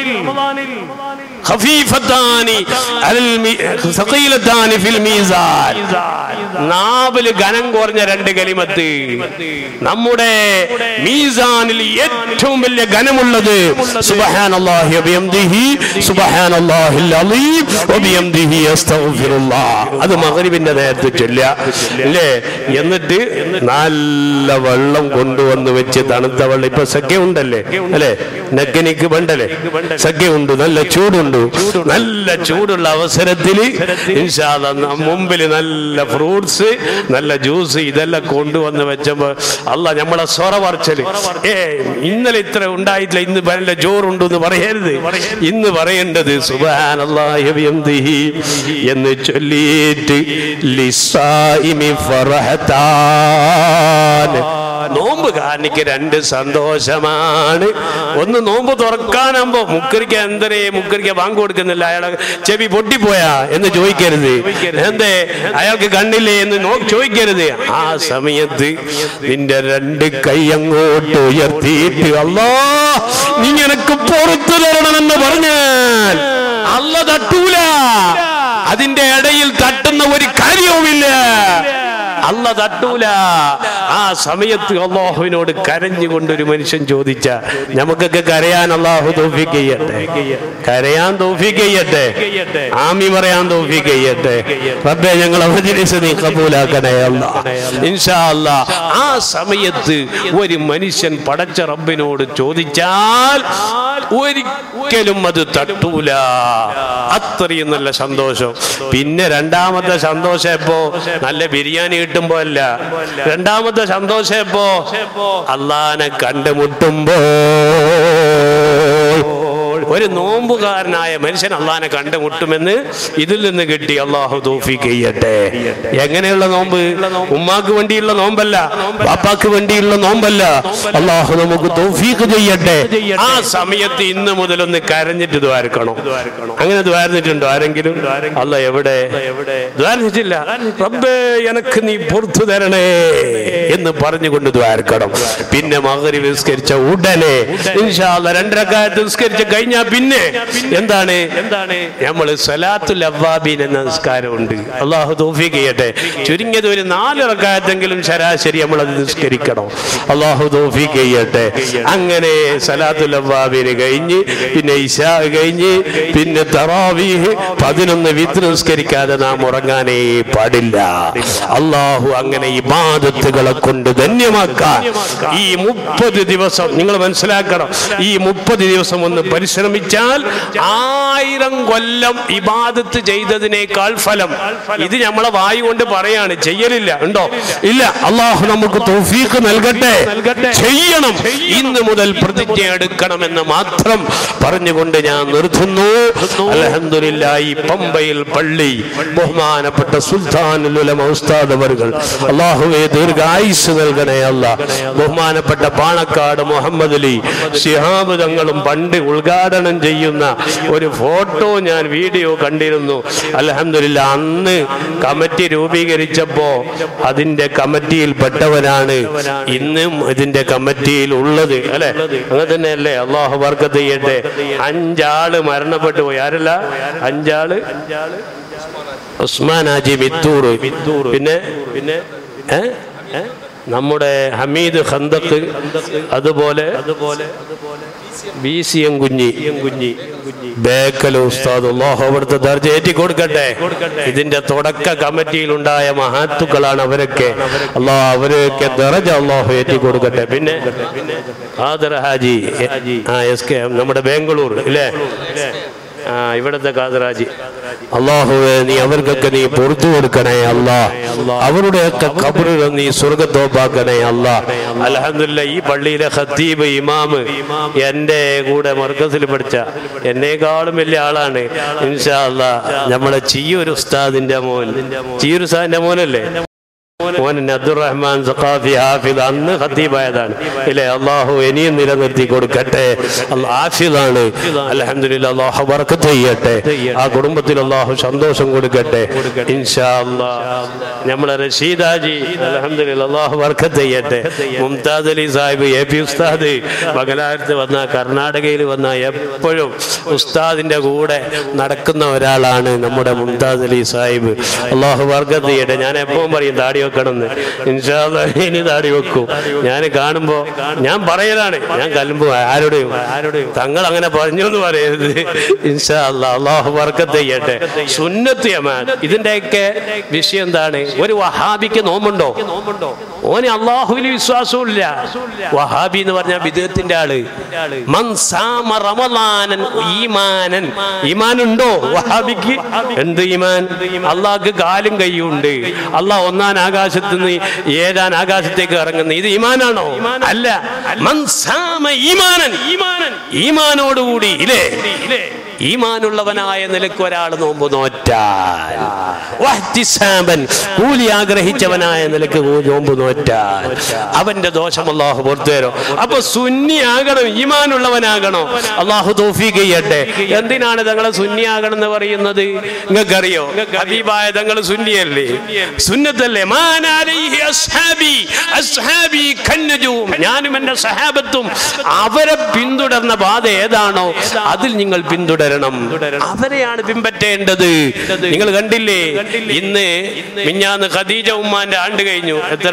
ഖഫീഫത്താനി അലൽ മി- സഖീലത്താനി ഫിൽ മീസാൻ നാവില് ഘനം കുറഞ്ഞ രണ്ട് കലിമത്ത് നമ്മുടെ മീസാനിൽ ഏറ്റവും വലിയ ഘനമുള്ളത് സുബ്ഹാനല്ലാഹി വബിഹംദിഹി സുബ്ഹാനല്ലാഹിൽ അലീം വബിഹംദിഹി അസ്തഗ്ഫിറുല്ലാഹ് അത് മഗ്രിബിന്റെ നേരത്തെ ചൊല്ലുക അല്ലേ എന്നിട്ട് നല്ല വെള്ളം കൊണ്ടുവന്ന് വെച്ച് തണുത്ത വെള്ളം ഇപ്പൊ സഖ്യ ഉണ്ടല്ലേ അല്ലേ നെക്കനിക്ക് വേണ്ടല്ലേ സഖ്യ ഉണ്ട് നല്ല ചൂടുണ്ട് നല്ല ചൂടുള്ള അവസരത്തിൽ മുമ്പിൽ നല്ല ഫ്രൂട്ട്സ് നല്ല ജ്യൂസ് ഇതെല്ലാം കൊണ്ടുവന്ന് വെച്ചപ്പോ അല്ല നമ്മളെ സ്വറ പറിച്ചല് ഏ ഇന്നലെ ഇത്ര ഉണ്ടായിട്ടില്ല ഇന്ന് നല്ല ചോറുണ്ട് എന്ന് പറയരുത് ഇന്ന് പറയേണ്ടത് സുബാനല്ലാഹി ബിഹംദിഹി എന്ന് ചൊല്ലിയിട്ട് ലിസായിമി ഫറഹത്താൻ നോമ്പ് കാണിക്ക് രണ്ട് സന്തോഷമാണ് ഒന്ന് നോമ്പ് തുറക്കാനാകുമ്പോ മുക്കരിക്ക എന്തരേ മുക്കരിക്ക ബാങ്ക് കൊടുക്കുന്നില്ല അയാളെ ചെവി പൊട്ടിപ്പോയാ എന്ന് ചോദിക്കരുത് എന്തേ അയാൾക്ക് കണ്ണില്ലേ എന്ന് നോ ചോദിക്കരുത് ആ സമയത്ത് നിന്റെ രണ്ട് കൈ അങ്ങോട്ട് ഉയർത്തിയിട്ട് അല്ലാ നീ എനക്ക് പുറത്തു തരണമെന്ന് പറഞ്ഞാൽ അല്ല തട്ടൂല അതിന്റെ ഇടയിൽ തട്ടുന്ന ഒരു കാര്യവുമില്ല അല്ല തട്ടൂല ആ സമയത്ത് അള്ളാഹുവിനോട് കരഞ്ഞുകൊണ്ട് ഒരു മനുഷ്യൻ ചോദിച്ച നമുക്കൊക്കെ കരയാൻ അള്ളാഹു തോഫിക്ക് ചെയ്യട്ടെ കരയാൻ തോഫിക്ക് ചെയ്യട്ടെ ആമി പറയാൻ തോഫിക്ക് ചെയ്യട്ടെ റബ്ബെ ഞങ്ങൾ അവതരിച്ച് നീ കബൂലാക്കണേ അല്ല ഇൻഷാ അല്ലാ ആ സമയത്ത് ഒരു മനുഷ്യൻ പടച്ച റബ്ബിനോട് ചോദിച്ചാൽ ഒരിക്കലും അത് തട്ടൂല അത്രയും നല്ല സന്തോഷം പിന്നെ രണ്ടാമത്തെ സന്തോഷം എപ്പോ നല്ല ബിരിയാണി കിട്ടുമ്പോ അല്ല രണ്ടാമത്തെ സന്തോഷം എപ്പോ അള്ളാനെ കണ്ടുമുട്ടുമ്പോ ഒരു നോമ്പുകാരനായ മനുഷ്യൻ അള്ളാനെ കണ്ടുമുട്ടുമെന്ന് ഇതിൽ നിന്ന് കിട്ടി അള്ളാഹു തോഫിക്ക് ചെയ്യട്ടെ എങ്ങനെയുള്ള നോമ്പ് ഉമ്മാക്ക് വേണ്ടിയുള്ള നോമ്പല്ല പാപ്പാക്ക് വേണ്ടിയുള്ള നോമ്പല്ല അള്ളാഹു നമുക്ക് തോഫീക്ക് ചെയ്യട്ടെ ആ സമയത്ത് ഇന്ന് മുതൽ ഒന്ന് കരഞ്ഞിട്ട് ദ്വാരക്കണം അങ്ങനെ ദ്വാരന്നിട്ടുണ്ടോ ആരെങ്കിലും അല്ല എവിടെ ദ്വാരന്നിട്ടില്ല റബ്ബേ എനക്ക് നീ പുറത്തു തരണേ എന്ന് പറഞ്ഞുകൊണ്ട് ദ്വാരക്കണം പിന്നെ മകരി വിസ്കരിച്ച ഉടനെ ഇൻഷാ അല്ലാ രണ്ടരക്കാലത്ത് നിസ്കരിച്ച് കഴിഞ്ഞാൽ പിന്നെ എന്താണ് എന്താണ് നമ്മൾ സലാത്തുൽ അവ്വാബീൻ എന്ന നിസ്കാരമുണ്ട് അള്ളാഹു തോഫീക്ക് ചെയ്യട്ടെ ചുരുങ്ങിയത് ഒരു നാല് റക്കായത്തെങ്കിലും ശരാശരി നമ്മൾ അത് നിസ്കരിക്കണം അള്ളാഹു തോഫീക്ക് ചെയ്യട്ടെ അങ്ങനെ സലാത്തുൽ അവ്വാബീന് കഴിഞ്ഞ് പിന്നെ ഇശാ കഴിഞ്ഞ് പിന്നെ തറാവീഹ് പതിനൊന്ന് വിത്ത് നിസ്കരിക്കാതെ നാം ഉറങ്ങാനേ പാടില്ല അള്ളാഹു അങ്ങനെ ഇബാദത്തുകളെ കൊണ്ട് ധന്യമാക്കാൻ ഈ മുപ്പത് ദിവസം നിങ്ങൾ മനസ്സിലാക്കണം ഈ മുപ്പത് ദിവസം ഒന്ന് പരിശ്രമിച്ചാൽ ആയിരം കൊല്ലം ഇബാദത്ത് ചെയ്തതിനേക്കാൾ ഫലം ഇത് നമ്മളെ വായു കൊണ്ട് പറയാണ് ചെയ്യലില്ല ഉണ്ടോ ഇല്ല അള്ളാഹു നമുക്ക് തൗഫീഖ് നൽകട്ടെ ചെയ്യണം ഇന്ന് മുതൽ പ്രതിജ്ഞ എടുക്കണമെന്ന് മാത്രം പറഞ്ഞുകൊണ്ട് ഞാൻ നിർത്തുന്നു അലഹമില്ല ഈ പമ്പയിൽ പള്ളി ബഹുമാനപ്പെട്ട സുൽത്താനുൽ ഉലമ ഉസ്താദ് അവർകൾ അള്ളാഹുവെ ദീർഘായുസ് നൽകണേ അല്ല ബഹുമാനപ്പെട്ട പാണക്കാട് മുഹമ്മദ് അലി ശിഹാബ് തങ്ങളും പണ്ട് ഉദ്ഘാടനം ചെയ്യുന്ന ഒരു ഫോട്ടോ ഞാൻ വീഡിയോ കണ്ടിരുന്നു അലഹമില്ല അന്ന് കമ്മിറ്റി രൂപീകരിച്ചപ്പോ അതിന്റെ കമ്മിറ്റിയിൽ പെട്ടവനാണ് ഇന്നും ഇതിന്റെ കമ്മിറ്റിയിൽ ഉള്ളത് അല്ലെ അങ്ങനെ തന്നെയല്ലേ അള്ളാഹു വർക്കത്ത് ചെയ്യട്ടെ അഞ്ചാള് മരണപ്പെട്ടു പോയി ആരല്ല അഞ്ചാള് ഉസ്മാൻ ഹാജി മിത്തൂർ പിന്നെ പിന്നെ ഏ? ഏ? നമ്മുടെ ഹമീദ് ഖന്തക്ക് അതുപോലെ അതുപോലെ ബി സി എം കുഞ്ഞി കുഞ്ഞി ബേക്കൽ ഉസ്താദ് അല്ലാഹു അവിടുത്തെ ദർജ ഏറ്റി കൊടുക്കട്ടെ ഇതിന്റെ തുടക്ക കമ്മിറ്റിയിലുണ്ടായ മഹാത്തുക്കളാണ് അവരൊക്കെ അള്ളാഹ് അവരൊക്കെ ദർജ അള്ളാഹു ഏറ്റി കൊടുക്കട്ടെ പിന്നെ ഖാദർ ഹാജി ആ എസ് കെ നമ്മുടെ ബാംഗ്ലൂർ ഇല്ലേ ആ ഇവിടുത്തെ ഖാദറാജി അള്ളാഹുവെ നീ അവർക്കൊക്കെ നീ പുറത്തു കൊടുക്കണേ അല്ലാ അവരുടെയൊക്കെ കബറുകൾ നീ സ്വർഗത്തോപ്പാക്കണേ അല്ലാ അലഹമില്ല ഈ പള്ളിയിലെ ഖത്തീബ് ഇമാമ് എൻ്റെ കൂടെ മർക്കസിൽ പഠിച്ച എന്നേക്കാളും വലിയ ആളാണ് ഇൻഷാ അല്ലാ നമ്മളെ ചിയ്യൂർ ഉസ്താദിന്റെ മോൻ ചിയ്യൂർ ഉസ്താദിന്റെ മോനല്ലേ മോൻ അബ്ദുറഹ്മാൻ സഖാഫി ഹാഫിദ് അന്ന് ഖത്തീബായതാണ് ഇല്ലേ അള്ളാഹു ഇനിയും നിലനിർത്തി കൊടുക്കട്ടെ അല്ലാ ഹാഫിദാണ് അൽഹംദുലില്ലാ അള്ളാഹു ബർക്കത്ത് ചെയ്യട്ടെ ആ കുടുംബത്തിൽ അള്ളാഹു സന്തോഷം കൊടുക്കട്ടെ ഇൻഷാ അല്ലാ നമ്മളെ റഷീദാജി അൽഹംദുലില്ലാ അള്ളാഹു ബർക്കത്ത് ചെയ്യട്ടെ മുംതാദ് അലി സാഹിബ് എ പി ഉസ്താദ് മംഗലാപുരത്ത് വന്ന കർണാടകയിൽ വന്ന എപ്പോഴും ഉസ്താദിന്റെ കൂടെ നടക്കുന്ന ഒരാളാണ് നമ്മുടെ മുംതാദ് അലി സാഹിബ് അള്ളാഹു ബർക്കത്ത് ചെയ്യട്ടെ ഞാൻ എപ്പോഴും പറയും താടി വെക്കണമെന്ന് ഇൻഷാല്ല ഇനി താടി വെക്കും ഞാൻ കാണുമ്പോ ഞാൻ പറയലാണ് ഞാൻ കലുമ്പോ ആരുടെയും ആരുടെയും തങ്ങൾ അങ്ങനെ പറഞ്ഞു എന്ന് പറയരുത് ഇൻഷാ അല്ലാ അള്ളാഹു ബർക്കത്ത് ചെയ്യട്ടെ സുന്നത്ത് യമാൻ ഇതിന്റെയൊക്കെ വിഷയം എന്താണ് ഒരു വഹാബിക്ക് നോമ്പുണ്ടോ ഓന് അള്ളാഹുവിൽ വിശ്വാസമില്ല വഹാബി എന്ന് പറഞ്ഞാൽ വിദേഹത്തിന്റെ ആള് മൻ സാമ റമളാനൻ ഈമാനൻ ഈമാനുണ്ടോ വഹാബിക്ക് എന്ത് ഈമാൻ അള്ളാഹ്ക്ക് കാലും കൈയും ഉണ്ട് അള്ളാഹ് ഒന്നാം ആകാശത്ത് നിന്ന് ഏഴാൻ ആകാശത്തേക്ക് ഇറങ്ങുന്ന ഇത് ഈമാനാണോ അല്ല മൻ സാമ ഈമാനൻ ഈമാനൻ ഈമാനോടുകൂടി ഇല്ലേ ഈമാനുള്ളവനായ നിലക്ക് ഒരാൾ നോമ്പ് നോറ്റാൽ വഹ്തിസാബൻ, കൂലി ആഗ്രഹിച്ചവനായ നിലക്ക് നോമ്പ് നോറ്റാൽ അവന്റെ ദോഷം അള്ളാഹു പുറത്തുവരും അപ്പൊ സുന്നിയാകണം ഈമാനുള്ളവനാകണോ അള്ളാഹു തോഫീക്ക് ചെയ്യട്ടെ എന്തിനാണ് തങ്ങളെ സുന്നിയാകണം എന്ന് പറയുന്നത് നിങ്ങൾക്കറിയോ ഹബീബായ തങ്ങൾ സുന്നിയല്ലേ സുന്നത്തല്ലേ മാനാലൈഹി അസ്ഹാബി അസ്ഹാബി കന്നജൂം ഞാനും എന്റെ സഹാബത്തും അവരെ പിന്തുടർന്ന പാത ഏതാണോ അതിൽ നിങ്ങൾ പിന്തുടരണം പിന്തുടരണം അവരെയാണ് പിൻപറ്റേണ്ടത് നിങ്ങൾ കണ്ടില്ലേ ഇന്ന് മിഞ്ഞാന്ന് ഖദീജ ഉമ്മാന്റെ ആണ്ട് കഴിഞ്ഞു എത്ര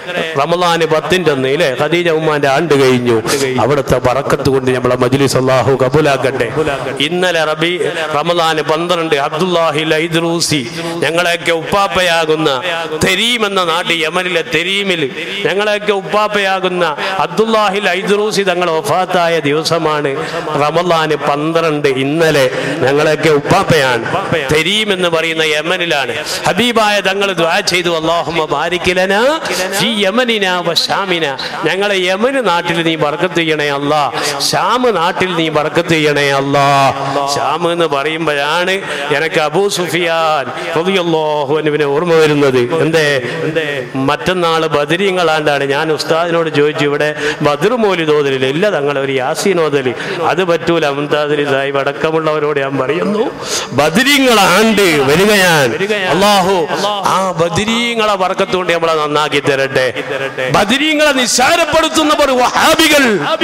റമദാന് പത്തിന്റെ ഒന്ന് ഇല്ലേ ഖദീജ ഉമ്മാന്റെ ആണ്ട് കഴിഞ്ഞു അവിടുത്തെ പറക്കത്ത് കൊണ്ട് നമ്മളെ മജ്ലിസ് അല്ലാഹു കബൂലാക്കട്ടെ ഇന്നലെ റബി റമദാന് പന്ത്രണ്ട് അബ്ദുല്ലാഹി ലൈദ്റൂസി ഞങ്ങളെയൊക്കെ ഉപ്പാപ്പയാകുന്ന തെരീം എന്ന നാട് യമനിലെ തെരീമിൽ ഞങ്ങളെയൊക്കെ ഉപ്പാപ്പയാകുന്ന അബ്ദുല്ലാഹി ലൈദ്റൂസി തങ്ങൾ ഒഫാത്തായ ദിവസമാണ് റമദാന് പന്ത്രണ്ട് ഇന്നലെ ഞങ്ങളെയൊക്കെ ഉപ്പാപ്പയാണ് തെരീം എന്ന് പറയുന്ന യമനിലാണ് ഹബീബായ തങ്ങൾ ദ്വാ ചെയ്തു അള്ളാഹുമ്മ ബാരിക്കിലന ഫീ യമനിന വ ഷാമിന ഞങ്ങളെ യമന് നാട്ടിൽ നീ ബർക്കത്ത് ചെയ്യണേ അല്ലാ ഷാമ് നാട്ടിൽ നീ ബർക്കത്ത് ചെയ്യണേ അല്ലാ ഷാം എന്ന് പറയുമ്പോഴാണ് എനിക്ക് അബൂ സുഫിയാൻ റളിയല്ലാഹു അൻഹുവിനെ ഓർമ്മ വരുന്നത് എന്തേ മറ്റന്നാള് ബദരീങ്ങളാണ്ടാണ് ഞാൻ ഉസ്താദിനോട് ചോദിച്ചു ഇവിടെ ബദർ മോലി തോതലില്ല ഇല്ല തങ്ങളെ ഒരു യാസീൻ ഓതല് അത് പറ്റൂല മുംതാദിരി സാഹിബ് അടക്കമുള്ളവരോട് ഞാൻ പറയുന്നു ബദരീങ്ങളാണ്ട് വരികയാൻ അള്ളാഹു ആ ബദരീങ്ങളെ വർക്കത്തുകൊണ്ട് നമ്മളെ നന്നാക്കി തരട്ടെ ബദരീങ്ങളെ നിസ്സാരപ്പെടുത്തുന്നവർ വഹാബികൾ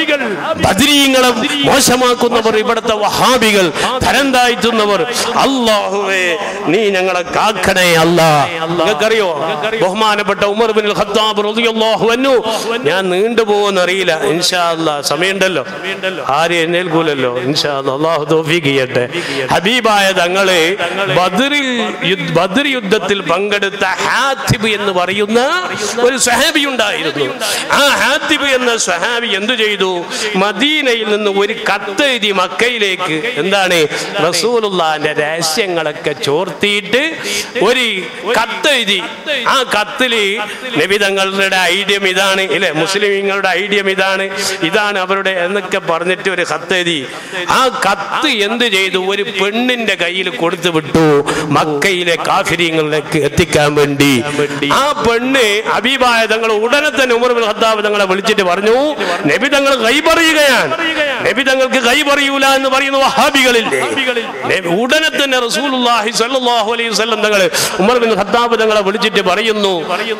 ബദരീങ്ങളെ മോശമാക്കുന്നവർ ഇവിടുത്തെ വഹാബികൾ തരം താഴ്ത്തുന്നവർ അള്ളാഹുവേ നീ ഞങ്ങളെ കാക്കണേ അല്ല നിങ്ങൾക്കറിയോ ബഹുമാനപ്പെട്ട ഉമർ ബിൻ ഖത്താബ് റളിയല്ലാഹു അൻഹു ഞാൻ നീണ്ടുപോകുമെന്ന് അറിയില്ല ഇൻഷാ അല്ലാ സമയമുണ്ടല്ലോ ആരും എഴുന്നേൽക്കൂലല്ലോ ഇൻഷാ അല്ലാ അള്ളാഹു തൗഫീഖ് ചെയ്യട്ടെ ഹബീബായ തങ്ങള് ബദറിൽ യുദ്ധ- ബദർ യുദ്ധത്തിൽ പങ്കെടുത്ത ഹാത്തിബ് എന്ന് പറയുന്ന ഒരു സഹാബി ഉണ്ടായിരുന്നു ആ ഹാത്തിബ് എന്ന സഹാബി എന്തു ചെയ്തു മദീനയിൽ നിന്ന് ഒരു കത്ത് എഴുതി മക്കയിലേക്ക് എന്താണ് റസൂലുള്ളാന്റെ രഹസ്യങ്ങളൊക്കെ ചോർത്തിയിട്ട് ഒരു കത്ത് എഴുതി ആ കത്തില് നബിതങ്ങളുടെ ഐഡിയം ഇതാണ് ഇല്ലേ മുസ്ലിമീങ്ങളുടെ ഐഡിയം ഇതാണ് ഇതാണ് അവരുടെ എന്നൊക്കെ പറഞ്ഞിട്ട് ഒരു കത്ത് എഴുതി ആ കത്ത് എന്ത് ചെയ്തു ഒരു പെണ്ണിന്റെ കയ്യിൽ കൊടുത്തു വിട്ടു മക്കയിലെ കാഫിര്യങ്ങളിലേക്ക് എത്തിക്കാൻ വേണ്ടി ആ പെണ്ണ് അബീബായ തങ്ങൾ ഉടനെ തന്നെ ഉമർ ബിൻ ഖത്താബ് തങ്ങളെ വിളിച്ചിട്ട് പറഞ്ഞു നബി തങ്ങൾ കൈ പറയുകയാണ് നബി തങ്ങൾക്ക് കൈ പറയൂല എന്ന് പറയുന്ന വഹാബികളില്ലേ നബി- ഉടനെ തന്നെ റസൂലുള്ളാഹി സ്വല്ലല്ലാഹു അലൈഹി വസല്ലം തങ്ങൾ ഉമർ ബിൻ ഖത്താബ് തങ്ങളെ വിളിച്ചിട്ട് പറയുന്നു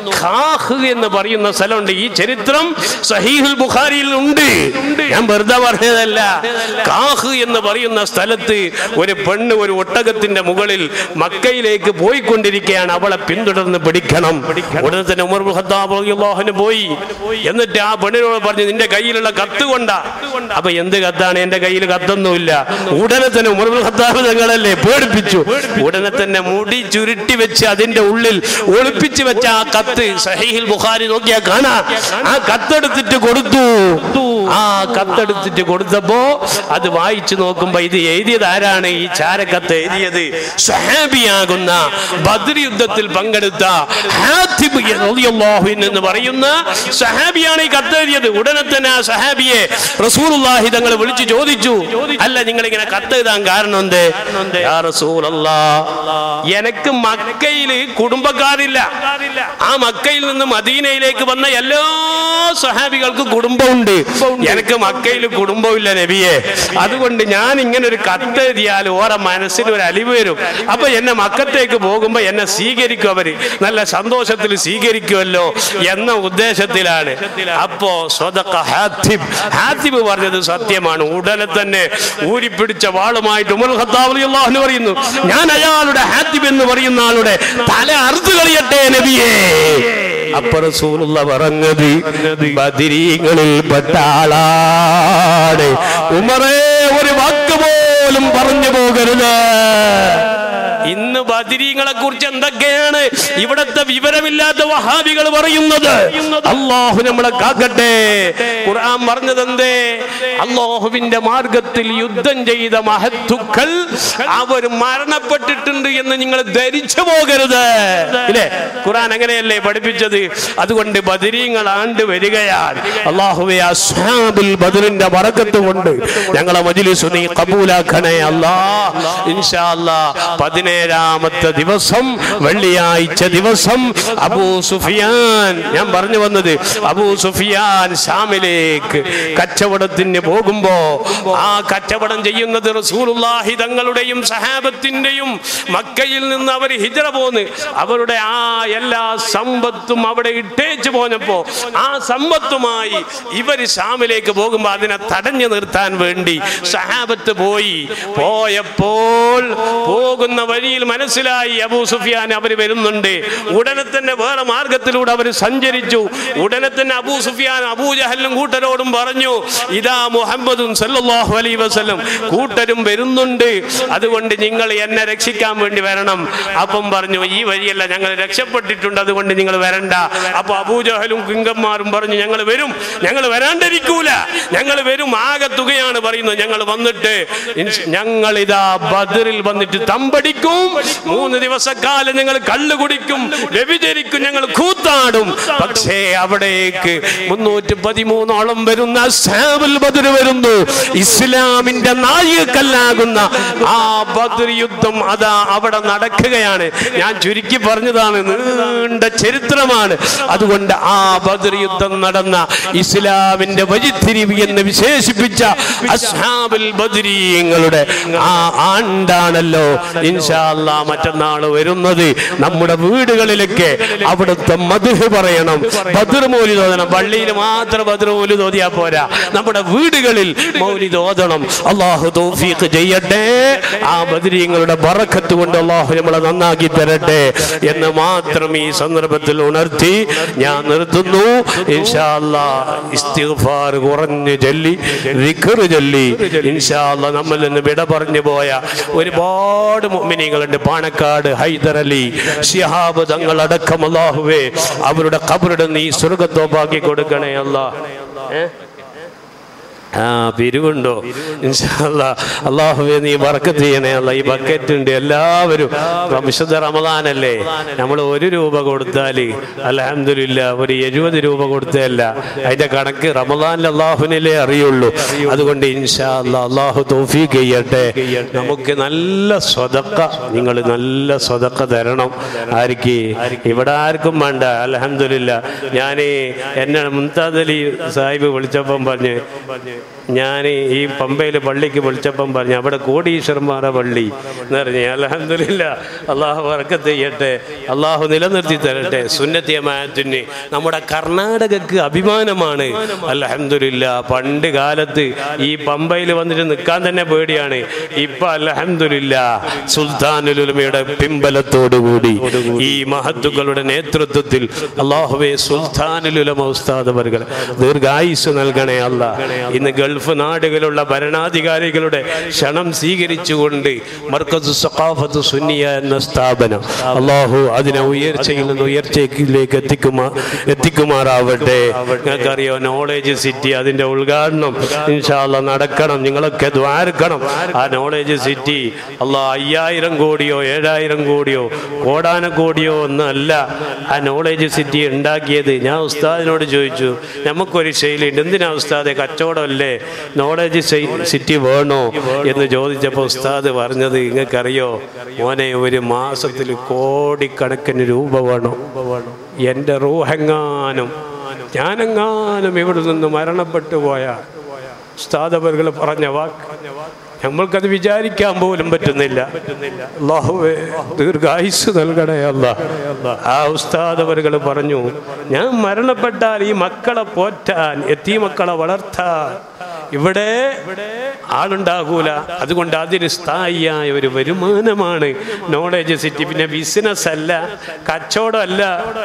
ഖാഹ് എന്ന് പറയുന്ന സ്ഥലമുണ്ട് ഈ ചരിത്രം സഹീഹുൽ ബുഖാരിയിൽ ഉണ്ട് ഞാൻ വെറുതെ പറഞ്ഞതല്ല കാഹ് എന്ന് പറയുന്ന സ്ഥലത്ത് ഒരു പെണ്ണ് ഒരു ഒട്ടകത്തിന്റെ മുകളിൽ മക്കയിലേക്ക് പോയിക്കൊണ്ടിരിക്കുകയാണ് അവളെ പിന്തുടർന്ന് പിടിക്കണം ഉടനെ തന്നെ ഉമർ ബിൻ ഖത്താബ് റളിയല്ലാഹു അൻഹു പോയി എന്നിട്ട് ആ പെണ്ണിനോട് പറഞ്ഞു നിന്റെ കയ്യിലുള്ള കത്ത് കൊണ്ടാ അപ്പൊ എന്ത് കത്താണ് എന്റെ കയ്യിൽ കത്തൊന്നുമില്ല ഉടനെ തന്നെ ഉമർ ബിൻ ഖത്താബ് തങ്ങളല്ലേ പേടിപ്പിച്ചു ഉടനെ തന്നെ മുടി ചുരുട്ടി വെച്ച് അതിന്റെ ഉള്ളിൽ ഒളിപ്പിച്ചു വെച്ച ആ കത്ത് സഹീഹിൽ ബുഖാരി നോക്കിയാ കാണാ ആ കത്തെടുത്തിട്ട് കൊടുത്തു ആ കത്തെടുത്തിട്ട് കൊടുത്തപ്പോ അത് വായിച്ചു നോക്കുമ്പോ ഇത് എഴുതിയത് ആരാണ് ഈ ചാരക്കത്ത് എഴുതിയത് സഹാബിയാകുന്ന ബദ്ർ യുദ്ധത്തിൽ പങ്കെടുത്ത ഹാത്തിബ് റളിയല്ലാഹു അൻഹു എന്ന് പറയുന്ന സഹാബിയാണ് ഈ കത്ത് എഴുതിയത് ഉടനെ തന്നെ ആ സഹാബിയെ റസൂലുള്ളാഹി തങ്ങൾ വിളിച്ചു ചോദിച്ചു അല്ല നിങ്ങൾ ഇങ്ങനെ കത്ത് എഴുതാൻ കാരണം എന്ത് യാ റസൂലല്ലാ എനിക്ക് മക്കയില് കുടുംബക്കാരില്ല ആ മക്കയിൽ നിന്ന് മദീനയിലേക്ക് വന്ന എല്ലാ സഹാബികൾക്കും കുടുംബമുണ്ട് എനിക്ക് മക്കയിൽ കുടുംബമില്ല നബിയെ അതുകൊണ്ട് ഞാൻ ഇങ്ങനെ ഒരു കത്ത് എഴുതിയാൽ ഓരോ മനസ്സിന് ഒരു അലിവ് വരും അപ്പൊ എന്നെ മക്കത്തേക്ക് പോകുമ്പോ എന്നെ സ്വീകരിക്കും അവര് നല്ല സന്തോഷത്തിൽ സ്വീകരിക്കുമല്ലോ എന്ന ഉദ്ദേശത്തിലാണ് അപ്പോ സ്വതക്ക ഹാത്തിബ് ഹാത്തിബ് പറഞ്ഞത് സത്യമാണ് ഉടനെ തന്നെ ഊരിപ്പിടിച്ച വാളുമായിട്ട് ഉമർ ഖത്താബ് റളിയല്ലാഹു അൻഹു പറയുന്നു ഞാൻ അയാളുടെ ഹാത്തിബ് എന്ന് പറയുന്ന ആളുടെ തല അറുത്ത് കളയട്ടെ നബിയേ അപ്പൊ റസൂലുള്ള പറഞ്ഞത് ബദിരീങ്ങളിൽ പെട്ട ആളാണ് ഉമറേ ഒരു വാക്ക് പോലും പറഞ്ഞു പോകരുത് ഇന്ന് ബദിരീങ്ങളെ കുറിച്ച് എന്തൊക്കെയാണ് ഇവിടത്തെ വിവരമില്ലാത്ത വഹാബികൾ പറയുന്നത് അള്ളാഹു നമ്മളെ കാക്കട്ടെ ഖുർആൻ പറഞ്ഞത് എന്തേ അള്ളാഹുവിന്റെ മാർഗത്തിൽ യുദ്ധം ചെയ്ത മഹത്തുക്കൾ അവർ മരണപ്പെട്ടിട്ടുണ്ട് എന്ന് നിങ്ങൾ ധരിച്ചു പോകരുത് ഇല്ലേ ഖുർആൻ അങ്ങനെയല്ലേ പഠിപ്പിച്ചത് അതുകൊണ്ട് ബദിരീങ്ങൾ ആണ്ട് വരികയാണ് അള്ളാഹുവെ അസ്ഹാബുൽ ബദറിന്റെ വറക്കത്ത് കൊണ്ട് ഞങ്ങളെ മജ്ലിസ് നീ കബൂലാക്കണേ അല്ലാ ഇൻഷാ അല്ലാ പതിനേഴാമത്തെ ദിവസം വെള്ളിയാഴ്ച ദിവസം അബൂ സുഫിയാൻ ഞാൻ പറഞ്ഞു വന്നത് അബൂ സുഫിയാൻ ഷാമിലേക്ക് കച്ചവടത്തിന് പോകുമ്പോ ആ കച്ചവടം ചെയ്യുന്നത് റസൂലുള്ളാഹി തങ്ങളുടെയും സഹാബത്തിന്റെയും മക്കയിൽ നിന്ന് അവർ ഹിജറ പോന്ന് അവരുടെ ആ എല്ലാ സമ്പത്തും അവിടെ ഇട്ടേച്ചു പോന്നപ്പോ ആ സമ്പത്തുമായി ഇവർ ഷാമിലേക്ക് പോകുമ്പോൾ അതിനെ തടഞ്ഞു നിർത്താൻ വേണ്ടി സഹാബത്ത് പോയി പോയപ്പോൾ പോകുന്ന വഴിയിൽ മനസ്സിലായി അബൂ സുഫിയാൻ അവർ വരുന്നുണ്ട് ഉടനെ തന്നെ വേറെ മാർഗത്തിലൂടെ അവർ സഞ്ചരിച്ചു ഉടനെ തന്നെ അബൂ സുഫിയാൻ അബൂജഹലും കൂട്ടരോടും പറഞ്ഞു ഇതാ മുഹമ്മദും സല്ലല്ലാഹു അലൈഹി വസല്ലം കൂട്ടരും വരുന്നുണ്ട് അതുകൊണ്ട് നിങ്ങൾ എന്നെ രക്ഷിക്കാൻ വേണ്ടി വരണം അപ്പം പറഞ്ഞു ഈ വഴിയല്ല ഞങ്ങൾ രക്ഷപ്പെട്ടിട്ടുണ്ട് അതുകൊണ്ട് നിങ്ങൾ വരണ്ട അപ്പൊ അബൂജഹലും കിങ്കന്മാരും പറഞ്ഞു ഞങ്ങൾ വരും ഞങ്ങൾ വരാണ്ടിരിക്കൂല ഞങ്ങൾ വരും ആകെ തുകയാണ് പറയുന്നത് ഞങ്ങൾ വന്നിട്ട് ഇൻഷ- ഞങ്ങൾ ഇതാ ബദറിൽ വന്നിട്ട് തമ്പടിക്കും മൂന്ന് ദിവസക്കാലം ഞങ്ങൾ കള്ളു കുടിക്കും വ്യഭിചരിക്കും ഞങ്ങൾ കൂത്താടും പക്ഷേ അവിടേക്ക് മുന്നൂറ്റി പതിമൂന്നോളം വരുന്ന അസ്ഹാബുൽ ബദർ വരുന്നു ഇസ്ലാമിന്റെ നായികക്കല്ലാകുന്ന ആ ബദർ യുദ്ധം അതാ അവിടെ നടക്കുകയാണ് ഞാൻ ചുരുക്കി പറഞ്ഞതാണ് നീണ്ട ചരിത്രമാണ് അതുകൊണ്ട് ആ ബദർ യുദ്ധം നടന്ന ഇസ്ലാമിന്റെ വഴിത്തിരിവ് എന്ന് വിശേഷിപ്പിച്ച അസ്ഹാബുൽ ബദരീങ്ങളുടെ ആ ആണ്ടാണല്ലോ ഇൻഷാല്ല മറ്റന്നാൾ വരുന്നത് നമ്മുടെ വീടുകളിലൊക്കെ അവിടുത്തെ മധുഹ് പറയണം ബദർ മൗലി തോന്നണം പള്ളിയിൽ മാത്രം ബദർ മൗലി തോന്നിയാ പോരാ നമ്മുടെ വീടുകളിൽ മൗലി തോന്നണം അള്ളാഹു തൗഫീഖ് ചെയ്യട്ടെ ആ ബദരീങ്ങളുടെ ബറക്കത്ത് കൊണ്ട് അള്ളാഹു നമ്മളെ നന്നാക്കി തരട്ടെ എന്ന് മാത്രം ഈ സന്ദർഭത്തിൽ ഉണർത്തി ഞാൻ നിർത്തുന്നു ഇൻഷാ അല്ലാ ഇസ്തിഗ്ഫാർ കുറഞ്ഞ് ചൊല്ലി വിക്ർ ചൊല്ലി ഇൻഷാ അല്ലാ നമ്മിൽ നിന്ന് വിട പറഞ്ഞു പോയ ഒരുപാട് മുഅ്മിനീങ്ങളുണ്ട് പാണക്കാട് ഹൈദർ അലി ഷിഹാബ് തങ്ങളടക്കം അല്ലാഹുവേ അവരുടെ ഖബറുടെ നീ സ്വർഗത്തോപ്പാക്കി കൊടുക്കണേ അല്ലാ ഏ ആ പിരിവുണ്ടോ ഇൻഷാല്ലാ അള്ളാഹുവെ നീ ബർക്കത്ത് ചെയ്യണേ അല്ല ഈ ബക്കറ്റ് ഉണ്ട് എല്ലാവരും ഇപ്പം വിശുദ്ധ റമദാനല്ലേ നമ്മൾ ഒരു രൂപ കൊടുത്താൽ അലഹമില്ല ഒരു എഴുപത് രൂപ കൊടുത്തല്ല അതിന്റെ കണക്ക് റമദാനിൽ അള്ളാഹുവിനല്ലേ അറിയുള്ളൂ അതുകൊണ്ട് ഇൻഷാ അല്ലാ അള്ളാഹു തൗഫീഖ് ചെയ്യട്ടെ നമുക്ക് നല്ല സ്വതക്ക നിങ്ങൾ നല്ല സ്വതക്ക തരണം ആർക്ക് ഇവിടെ ആർക്കും വേണ്ട അലഹമില്ല ഞാൻ എന്നെ മുംതാദ് അലി സാഹിബ് വിളിച്ചപ്പം പറഞ്ഞ് ഞാൻ ഈ പമ്പയിൽ പള്ളിക്ക് വിളിച്ചപ്പം പറഞ്ഞു അവിടെ കോടീശ്വരന്മാരുടെ പള്ളി എന്ന് പറഞ്ഞു അലഹമില്ല അള്ളാഹു വർക്കത്ത് ചെയ്യട്ടെ അള്ളാഹു നിലനിർത്തി തരട്ടെ സുന്നത്തിയമായത്തിന് നമ്മുടെ കർണാടകക്ക് അഭിമാനമാണ് അലഹമില്ല പണ്ട് കാലത്ത് ഈ പമ്പയിൽ വന്നിട്ട് നിൽക്കാൻ തന്നെ പേടിയാണ് ഇപ്പൊ അലഹമില്ല സുൽത്താനുലുലമയുടെ പിമ്പലത്തോടുകൂടി ഈ മഹത്തുക്കളുടെ നേതൃത്വത്തിൽ അള്ളാഹുവെ സുൽത്താനുലുലമ ഉസ്താദവർകൾ ദീർഘായുസ് നൽകണേ അല്ല ഇന്ന് ഗൾഫ് നാടുകളിലുള്ള ഭരണാധികാരികളുടെ ക്ഷണം സ്വീകരിച്ചുകൊണ്ട് മർക്കസ് സഖാഫത്ത് സുന്നിയ എന്ന സ്ഥാപനം അള്ളാഹു അതിനെ ഉയർച്ചയിൽ നിന്ന് ഉയർച്ചയിലേക്ക് എത്തിക്കുമാ എത്തിക്കുമാറാവട്ടെ നിങ്ങൾക്കറിയോ നോളേജ് സിറ്റി അതിന്റെ ഉദ്ഘാടനം ഇൻഷാല്ല നടക്കണം നിങ്ങളൊക്കെ ദ്വാരക്കണം ആ നോളേജ് സിറ്റി അള്ളാ അയ്യായിരം കോടിയോ ഏഴായിരം കോടിയോ കോടാന കോടിയോ ഒന്നല്ല ആ നോളേജ് സിറ്റി ഉണ്ടാക്കിയത് ഞാൻ ഉസ്താദിനോട് ചോദിച്ചു നമുക്കൊരു ശൈലിയുണ്ട് എന്തിനാ ഉസ്താദെ കച്ചവടമല്ലേ നോളേജ് സിറ്റി വേണോ എന്ന് ചോദിച്ചപ്പോൾ ഉസ്താദ് പറഞ്ഞത് നിങ്ങൾക്കറിയോ മോനെ ഒരു മാസത്തിൽ കോടിക്കണക്കിന് രൂപ വേണം എൻ്റെ റൂഹെങ്ങാനും ഞാനെങ്ങാനും ഇവിടെ നിന്ന് മരണപ്പെട്ടു പോയ ഉസ്താദവറുകൾ പറഞ്ഞ വാക്ക് നമ്മൾക്കത് വിചാരിക്കാൻ പോലും പറ്റുന്നില്ല അള്ളാഹുവേ ദീർഘായുസ് നൽകണേ അല്ല ആ ഉസ്താദവറുകൾ പറഞ്ഞു ഞാൻ മരണപ്പെട്ടാൽ ഈ മക്കളെ പോറ്റാൻ എത്തി മക്കളെ വളർത്താൻ ഇവിടെ ആളുണ്ടാകൂല അതുകൊണ്ട് അതിന് സ്ഥായിയായ ഒരു വരുമാനമാണ് നോളേജ് സിറ്റി പിന്നെ ബിസിനസ് അല്ല കച്ചവടമല്ല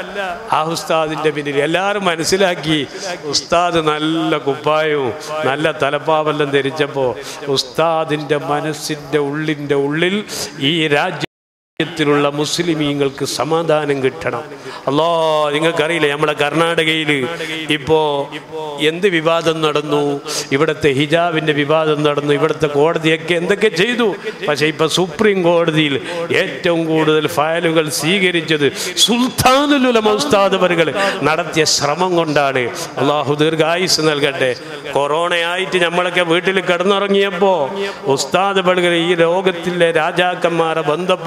ആ ഉസ്താദിന്റെ പിന്നിൽ എല്ലാവരും മനസ്സിലാക്കി ഉസ്താദ് നല്ല കുപ്പായവും നല്ല തലപ്പാവെല്ലാം ധരിച്ചപ്പോ ഉസ്താദിന്റെ മനസ്സിന്റെ ഉള്ളിന്റെ ഉള്ളിൽ ഈ രാജ്യം ത്തിലുള്ള മുസ്ലിമീങ്ങൾക്ക് സമാധാനം കിട്ടണം അല്ലോ നിങ്ങൾക്കറിയില്ല നമ്മുടെ കർണാടകയിൽ ഇപ്പോ എന്ത് വിവാദം നടന്നു ഇവിടുത്തെ ഹിജാബിന്റെ വിവാദം നടന്നു ഇവിടുത്തെ കോടതിയൊക്കെ എന്തൊക്കെ ചെയ്തു പക്ഷെ ഇപ്പൊ സുപ്രീം കോടതിയിൽ ഏറ്റവും കൂടുതൽ ഫയലുകൾ സ്വീകരിച്ചത് സുൽത്താനുലുലമ ഉസ്താദവറുകൾ നടത്തിയ ശ്രമം കൊണ്ടാണ് അള്ളാഹു ദീർഘായുസ് നൽകട്ടെ കൊറോണയായിട്ട് നമ്മളൊക്കെ വീട്ടിൽ കിടന്നുറങ്ങിയപ്പോ ഉസ്താദ് പടുകൾ ഈ ലോകത്തിലെ രാജാക്കന്മാരെ ബന്ധപ്പെട്ടു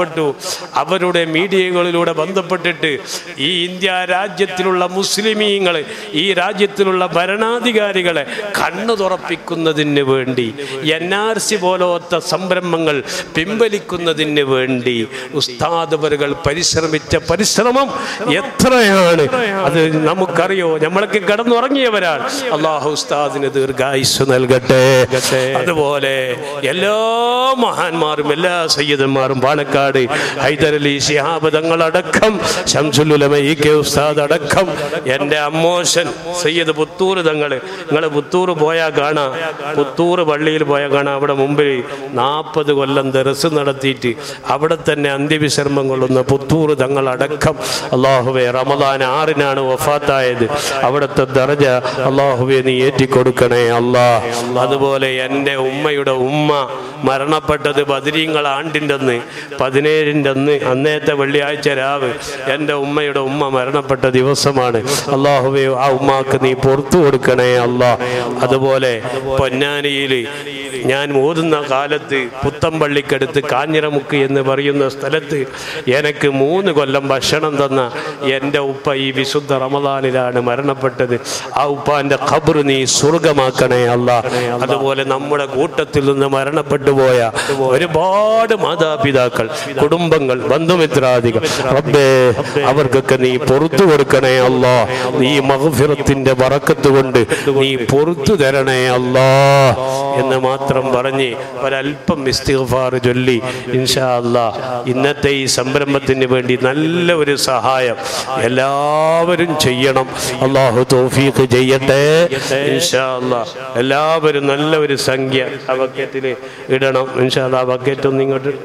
അവരുടെ മീഡിയകളിലൂടെ ബന്ധപ്പെട്ടിട്ട് ഈ ഇന്ത്യ രാജ്യത്തിലുള്ള മുസ്ലിമീങ്ങൾ ഈ രാജ്യത്തിലുള്ള ഭരണാധികാരികളെ കണ്ണു തുറപ്പിക്കുന്നതിന് വേണ്ടി എൻ ആർ സി പോലത്തെ സംരംഭങ്ങൾ പിൻവലിക്കുന്നതിന് വേണ്ടി ഉസ്താദവരുകൾ പരിശ്രമിച്ച പരിശ്രമം എത്രയാണ് അത് നമുക്കറിയോ നമ്മളൊക്കെ കിടന്നുറങ്ങിയവരാണ് അള്ളാഹു ഉസ്താദിന് ദീർഘായുസ് നൽകട്ടെ അതുപോലെ എല്ലാ മഹാന്മാരും എല്ലാ സയ്യിദന്മാരും പാലക്കാട് ഹൈദരലി ശിഹാബ് തങ്ങളടക്കം ശംസുലുലമ ഇ കെ ഉസ്താദ് അടക്കം എൻ്റെ അമ്മോശൻ സയ്യിദ് പുത്തൂർ തങ്ങൾ നിങ്ങൾ പുത്തൂർ പോയാൽ കാണാം പുത്തൂർ പള്ളിയിൽ പോയാൽ കാണാം അവിടെ മുമ്പിൽ നാൽപ്പത് കൊല്ലം ദർസ് നടത്തിയിട്ട് അവിടെ തന്നെ അന്ത്യവിശ്രമം കൊള്ളുന്ന പുത്തൂർ തങ്ങളടക്കം അള്ളാഹുവെ റമദാൻ ആറിനാണ് വഫാത്തായത് അവിടുത്തെ ദർജ അള്ളാഹുവെ നീ ഏറ്റിക്കൊടുക്കണേ അല്ലാ അതുപോലെ എൻ്റെ ഉമ്മയുടെ ഉമ്മ മരണപ്പെട്ടത് ബദരീങ്ങൾ ആണ്ടിൻ്റെ അന്ന് പതിനേഴിൻ്റെ അന്ന് അന്നേത്തെ വെള്ളിയാഴ്ച രാവ് എൻ്റെ ഉമ്മയുടെ ഉമ്മ മരണപ്പെട്ട ദിവസമാണ് അള്ളാഹുവെ ആ ഉമ്മാക്ക് നീ പുറത്തു കൊടുക്കണേ അല്ലാ അതുപോലെ പൊന്നാനിയിൽ ഞാൻ ഓതുന്ന കാലത്ത് പുത്തമ്പള്ളിക്കടുത്ത് കാഞ്ഞിരമുക്ക് എന്ന് പറയുന്ന സ്ഥലത്ത് എനിക്ക് മൂന്ന് കൊല്ലം ഭക്ഷണം തന്ന എൻ്റെ ഉപ്പ ഈ വിശുദ്ധ റമദാനിലാണ് മരണപ്പെട്ടത് ആ ഉപ്പാന്റെ ഖബർ നീ സ്വർഗമാക്കണേ അല്ല അതുപോലെ നമ്മുടെ കൂട്ടത്തിൽ നിന്ന് മരണപ്പെട്ടു പോയ ഒരുപാട് മാതാപിതാക്കൾ കുടുംബങ്ങൾ ബന്ധുമിത്രാദികൾ റബ്ബേ അവർക്കൊക്കെ നീ പൊറത്തു കൊടുക്കണേ അല്ല നീ മഹഫിറത്തിന്റെ വറക്കത്ത് കൊണ്ട് നീ പൊറത്തു തരണേ അല്ലാ എന്ന് മാത്രം പറഞ്ഞ് ഒരല്പം ഇസ്തിഗ്ഫാർ ചൊല്ലി ഇൻഷാ അല്ലാ ഇന്നത്തെ ഈ സംരംഭത്തിന് വേണ്ടി നല്ല ഒരു സഹായം എല്ലാവരും ചെയ്യണം അള്ളാഹു തൗഫീഖ് ചെയ്യട്ടെ ഇൻഷാ അല്ലാ എല്ലാവരും നല്ല ഒരു സംഖ്യ ആ ബക്കറ്റിൽ ഇടണം ഇൻഷാ അല്ലാ ആ ബക്കറ്റ് ഒന്ന് ഇങ്ങോട്ട്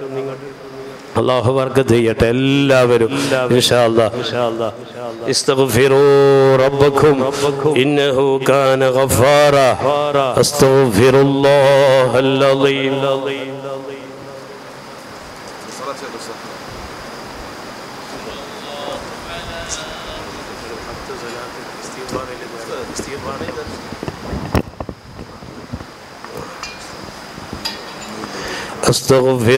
അള്ളാഹു ബർക്കത്ത് ചെയ്യട്ടെ എല്ലാവരും ഇൻഷാ അല്ലാ استغفروا ربكم إنه كان غفارا أستغفر الله العظيم أستغفر